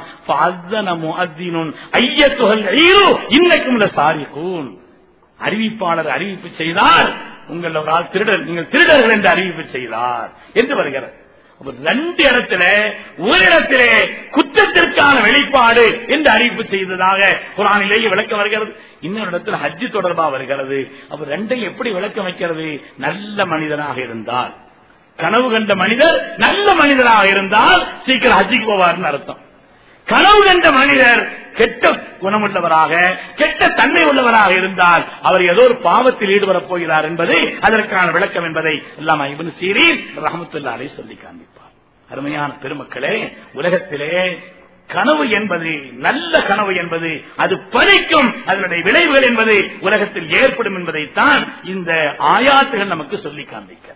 ஐயத்துகள் இன்னைக்கும் சாரிகூன் அறிவிப்பாளர் அறிவிப்பு செய்தால் உங்கள் ஒரு ஆள் திருடர் நீங்கள் திருடர்கள் என்று அறிவிப்பு செய்தார் என்று வருகிறது ரெண்டு இடத்துல ஒரு இடத்திலே குற்றத்திற்கான வெளிப்பாடு என்று அறிவிப்பு செய்ததாக குரானிலேயே விளக்க வருகிறது இன்னொரு இடத்துல ஹஜ்ஜு தொடர்பா வருகிறது அவர் ரெண்டையும் எப்படி விளக்கம் வைக்கிறது நல்ல மனிதனாக இருந்தால் கனவு கண்ட மனிதர் நல்ல மனிதராக இருந்தால் சீக்கிரம் ஹஜ்ஜிக்கு போவார்னு அர்த்தம் கனவு கண்ட மனிதர் கெட்ட குணமுள்ளவராக கெட்ட தன்மை உள்ளவராக இருந்தால் அவர் ஏதோ ஒரு பாவத்தில் ஈடுபடப் போகிறார் என்பது அதற்கான விளக்கம் என்பதை எல்லாம் இவன் சீரீர் ரஹமத்துல்லாரை சொல்லி காண்பிப்பார் அருமையான பெருமக்களே உலகத்திலே கனவு என்பது நல்ல கனவு என்பது அது பறிக்கும் அதனுடைய விளைவுகள் என்பது உலகத்தில் ஏற்படும் என்பதைத்தான் இந்த ஆயாத்துகள் நமக்கு சொல்லி காண்பிக்க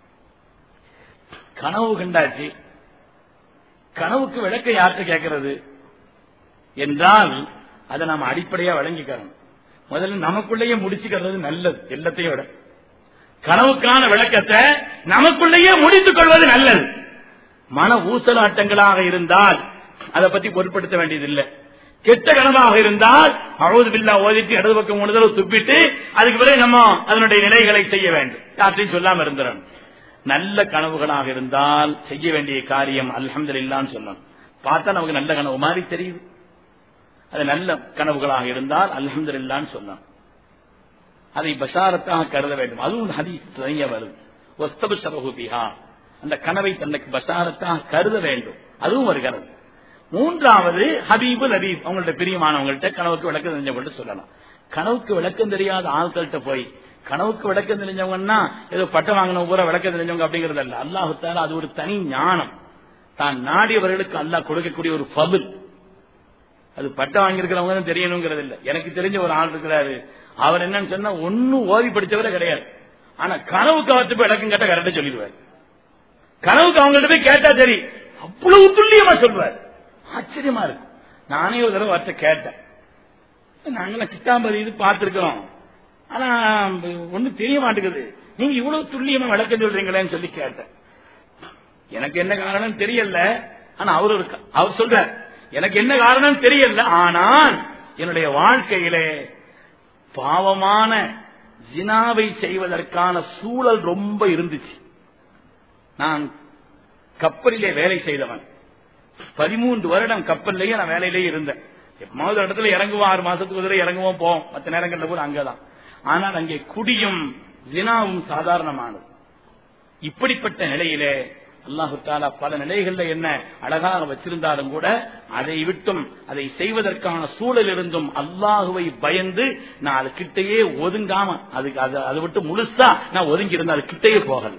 கனவு கண்டாச்சு கனவுக்கு விளக்க யார்கிட்ட கேட்கிறது என்றால் அதை நாம் அடிப்படையா வழங்கிக்கிறோம் முதல்ல நமக்குள்ளேயே முடிச்சுக்கிறது நல்லது எல்லாத்தையும் விட கனவுக்கான விளக்கத்தை நமக்குள்ளேயே முடித்துக் கொள்வது நல்லது மன ஊசலாட்டங்களாக இருந்தால் அதை பத்தி பொருட்படுத்த வேண்டியதில்லை கெட்ட கனவாக இருந்தால் அழுது பில்லா ஓதிட்டு இடது பக்கம் மூணு தடவை துப்பிட்டு அதுக்கு பிறகு நம்ம அதனுடைய நிலைகளை செய்ய வேண்டும் யார்ட்டையும் சொல்லாம இருந்துடும் நல்ல கனவுகளாக இருந்தால் செய்ய வேண்டிய காரியம் அல்ஹம்து இல்லான்னு சொல்லணும் பார்த்தா நமக்கு நல்ல கனவு மாதிரி தெரியுது அது நல்ல கனவுகளாக இருந்தால் அல்ஹம்து இல்லான்னு சொல்லணும் அதை பஷாரத்தாக கருத வேண்டும் அதுவும் ஹதீஸ் தனிய வருது ஒஸ்தபு சபகுபிஹா அந்த கனவை தன்னைக்கு பஷாரத்தாக கருத வேண்டும் அதுவும் வருகிறது மூன்றாவது ஹபீபுல் ஹபீப் அவங்கள்ட்ட பிரியமானவங்கள்ட்ட கனவுக்கு விளக்கம் தெரிஞ்சவங்கள்ட்ட சொல்லலாம் கனவுக்கு விளக்கம் தெரியாத ஆட்கள்கிட்ட போய் கனவுக்கு விளக்கம் தெரிஞ்சவங்கன்னா ஏதோ பட்டம் வாங்கின பூரா விளக்கம் தெரிஞ்சவங்க அப்படிங்கிறது அல்ல அல்லாஹுத்தால அது ஒரு தனி ஞானம் தான் நாடியவர்களுக்கு அல்லாஹ் கொடுக்கக்கூடிய ஒரு பபுல் அது பட்டம் வாங்கியிருக்கிறவங்க தான் தெரியணுங்கிறது இல்ல எனக்கு தெரிஞ்ச ஒரு ஆள் இருக்கிறாரு அவர் என்னன்னு சொன்னா ஒன்னும் ஓதி படிச்சவரே கிடையாது ஆனா கனவுக்கு அவர்கிட்ட போய் விளக்கம் கேட்டா கரெக்டா சொல்லிடுவார் கனவுக்கு அவங்கள்ட்ட போய் கேட்டா சரி அவ்வளவு துல்லியமா சொல்வார் ஆச்சரியமா இருக்கு நானே ஒரு தடவை அவர்கிட்ட கேட்டேன் நாங்களாம் கிட்டாம்பதி இது பார்த்திருக்கிறோம் ஆனா ஒண்ணும் தெரிய மாட்டேங்குது நீங்க இவ்வளவு துல்லியமா விளக்கம் சொல்றீங்களேன்னு சொல்லி கேட்டேன் எனக்கு என்ன காரணம் தெரியல ஆனா அவர் ஒரு அவர் சொல்ற எனக்கு என்ன காரணம் தெரியல ஆனால் என்னுடைய வாழ்க்கையிலே பாவமான ஜினாவை செய்வதற்கான சூழல் ரொம்ப இருந்துச்சு நான் கப்பலிலே வேலை செய்தவன் பதிமூன்று வருடம் கப்பல்லையே நான் வேலையிலேயே இருந்தேன் எப்பமாவது இடத்துல இறங்குவோம் ஆறு மாசத்துக்கு ஒரு இறங்குவோம் போவோம் மற்ற நேரங்கள்ல கூட அங்கதான் ஆனால் அங்கே குடியும் ஜினாவும் சாதாரணமானது இப்படிப்பட்ட நிலையிலே அல்லாஹு தாலா பல நிலைகள்ல என்ன அழகாக வச்சிருந்தாலும் கூட அதை விட்டும் அதை செய்வதற்கான சூழல் இருந்தும் அல்லாஹுவை பயந்து நான் அது கிட்டையே ஒதுங்காம அதுக்கு அது அதை விட்டு முழுசா நான் ஒதுங்கி இருந்தேன் அது கிட்டையே போகல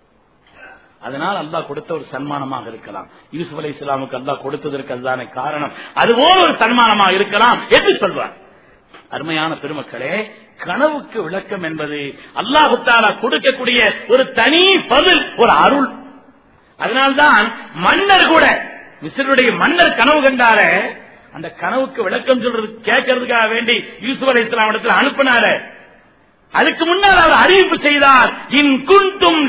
அதனால் அல்லாஹ் கொடுத்த ஒரு சன்மானமாக இருக்கலாம் யூசுப் அலை இஸ்லாமுக்கு அல்லாஹ் கொடுத்ததற்கு அதுதானே காரணம் அதுபோல் ஒரு சன்மானமாக இருக்கலாம் என்று சொல்றார் அருமையான பெருமக்களே கனவுக்கு விளக்கம் என்பது அல்லாஹு தாலா கொடுக்கக்கூடிய ஒரு தனி பதில் ஒரு அருள் அதனால்தான் மன்னர் கூட மிஸ்ருடைய மன்னர் கனவு கண்டார அந்த கனவுக்கு விளக்கம் சொல்றது கேட்கறதுக்காக வேண்டி யூசுப் அலை இஸ்லாம் இடத்துல அனுப்பினார அதுக்கு முன்னால் அவர் அறிவிப்பு செய்தார் இன் குண்டும்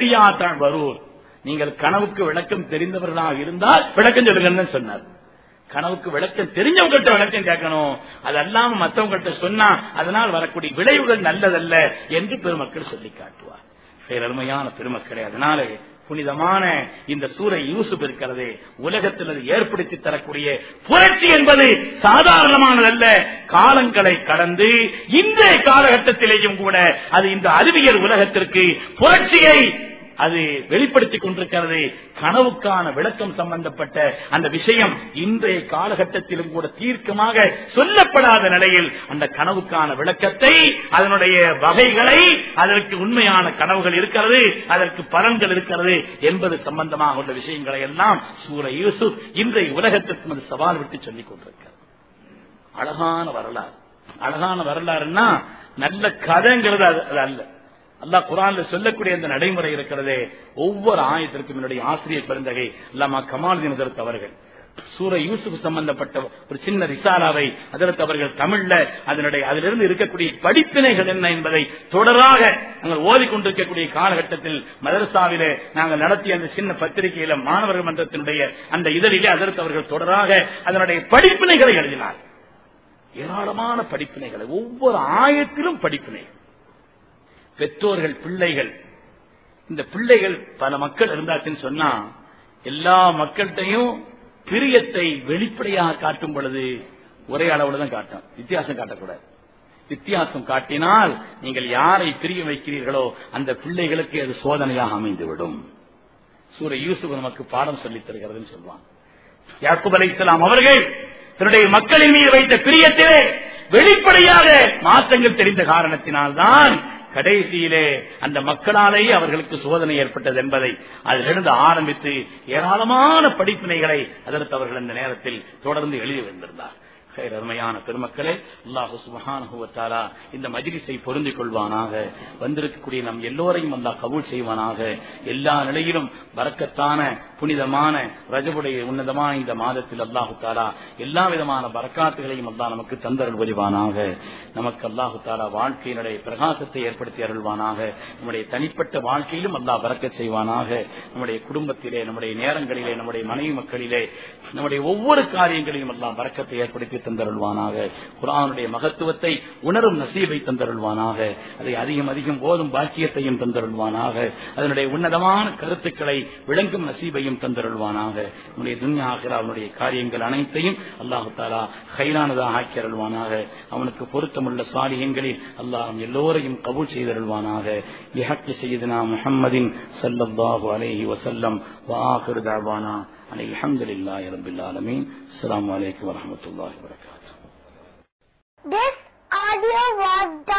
வரூர் நீங்கள் கனவுக்கு விளக்கம் தெரிந்தவர்களாக இருந்தால் விளக்கம் சொல்லுங்கன்னு சொன்னார் கனவுக்கு விளக்கம் தெரிஞ்சவங்கள்ட்ட விளக்கம் கேட்கணும் அது அல்லாம மற்றவங்கள்ட்ட சொன்னா அதனால் வரக்கூடிய விளைவுகள் நல்லதல்ல என்று பெருமக்கள் சொல்லி காட்டுவார் பேரருமையான பெருமக்களே அதனாலே புனிதமான இந்த சூரை யூசுப் இருக்கிறது உலகத்தில் அது ஏற்படுத்தி தரக்கூடிய புரட்சி என்பது சாதாரணமானதல்ல காலங்களை கடந்து இன்றைய காலகட்டத்திலேயும் கூட அது இந்த அறிவியல் உலகத்திற்கு புரட்சியை அது வெளிப்படுத்திக் கொண்டிருக்கிறது கனவுக்கான விளக்கம் சம்பந்தப்பட்ட அந்த விஷயம் இன்றைய காலகட்டத்திலும் கூட தீர்க்கமாக சொல்லப்படாத நிலையில் அந்த கனவுக்கான விளக்கத்தை அதனுடைய வகைகளை அதற்கு உண்மையான கனவுகள் இருக்கிறது அதற்கு பலன்கள் இருக்கிறது என்பது சம்பந்தமாக உள்ள விஷயங்களை எல்லாம் சூர யூசுப் இன்றைய உலகத்திற்கும் அது சவால் விட்டு சொல்லிக் கொண்டிருக்கிறது அழகான வரலாறு அழகான வரலாறுன்னா நல்ல கதைங்கிறது அது அது அல்ல அல்லாஹ் குரான்ல சொல்லக்கூடிய அந்த நடைமுறை இருக்கிறதே ஒவ்வொரு ஆயத்திற்கும் என்னுடைய ஆசிரியர் பெருந்தகை அல்லாமா கமாலுதீன் ஹசரத் அவர்கள் சூர யூசுப் சம்பந்தப்பட்ட ஒரு சின்ன ரிசாலாவை அதற்கு அவர்கள் தமிழ்ல அதனுடைய அதிலிருந்து இருக்கக்கூடிய படிப்பினைகள் என்ன என்பதை தொடராக நாங்கள் ஓதிக்கொண்டிருக்கக்கூடிய காலகட்டத்தில் மதரசாவிலே நாங்கள் நடத்திய அந்த சின்ன பத்திரிகையில மாணவர்கள் மன்றத்தினுடைய அந்த இதழிலே அதற்கு அவர்கள் தொடராக அதனுடைய படிப்பினைகளை எழுதினார் ஏராளமான படிப்பினைகளை ஒவ்வொரு ஆயத்திலும் படிப்பினைகள் பெற்றோர்கள் பிள்ளைகள் இந்த பிள்ளைகள் பல மக்கள் இருந்தாச்சுன்னு சொன்னா எல்லா மக்கள்கிட்டையும் பிரியத்தை வெளிப்படையாக காட்டும் பொழுது ஒரே அளவுல தான் காட்டும் வித்தியாசம் காட்டக்கூடாது வித்தியாசம் காட்டினால் நீங்கள் யாரை பிரிய வைக்கிறீர்களோ அந்த பிள்ளைகளுக்கு அது சோதனையாக அமைந்துவிடும் சூர யூசுப் நமக்கு பாடம் சொல்லித் தருகிறதுன்னு சொல்லுவாங்க யாக்குப் அலை இஸ்லாம் அவர்கள் தன்னுடைய மக்களின் மீது வைத்த பிரியத்திலே வெளிப்படையாக மாற்றங்கள் தெரிந்த காரணத்தினால்தான் கடைசியிலே அந்த மக்களாலேயே அவர்களுக்கு சோதனை ஏற்பட்டது என்பதை அதிலிருந்து ஆரம்பித்து ஏராளமான படிப்பினைகளை அதற்கு அவர்கள் அந்த நேரத்தில் தொடர்ந்து எழுதி வந்திருந்தார் அருமையான பெருமக்களே அல்லாஹு சுபஹானுவத்தாலா இந்த மஜிலிஸை பொருந்திக் கொள்வானாக வந்திருக்கக்கூடிய நம் எல்லோரையும் அல்லாஹ் கபூல் செய்வானாக எல்லா நிலையிலும் பறக்கத்தான புனிதமான ரஜபுடைய உன்னதமான இந்த மாதத்தில் அல்லாஹு தாலா எல்லா விதமான பறக்காத்துகளையும் அல்லாஹ் நமக்கு தந்தருள் புரிவானாக நமக்கு அல்லாஹு தாலா வாழ்க்கையினுடைய பிரகாசத்தை ஏற்படுத்தி அருள்வானாக நம்முடைய தனிப்பட்ட வாழ்க்கையிலும் அல்லாஹ் பறக்க செய்வானாக நம்முடைய குடும்பத்திலே நம்முடைய நேரங்களிலே நம்முடைய மனைவி மக்களிலே நம்முடைய ஒவ்வொரு காரியங்களையும் எல்லாம் பறக்கத்தை ஏற்படுத்தி தந்தருள்வானாக குரானுடைய மகத்துவத்தை உணரும் நசீபை தந்தருள்வானாக அதை அதிகம் அதிகம் போதும் பாக்கியத்தையும் தந்தருள்வானாக அதனுடைய உன்னதமான கருத்துக்களை விளங்கும் நசீபையும் தந்தருள்வானாக நம்முடைய துன்யா அவனுடைய காரியங்கள் அனைத்தையும் அல்லாஹு தாலா கைலானதாக ஆக்கி அருள்வானாக அவனுக்கு பொருத்தமுள்ள சாலியங்களில் அல்லாஹ் எல்லோரையும் கபூல் செய்தருள்வானாக பிஹக்கு செய்தனா முஹம்மதின் சல்லல்லாஹு அலைஹி வசல்லம் வாஹிர் தாவானா அனை அல்ஹம்துலில்லாஹி ரப்பில் ஆலமீன் அஸ்ஸலாமு அலைக்கும் வரஹ்மத்துல்லாஹி வபரகாத்துஹு This audio was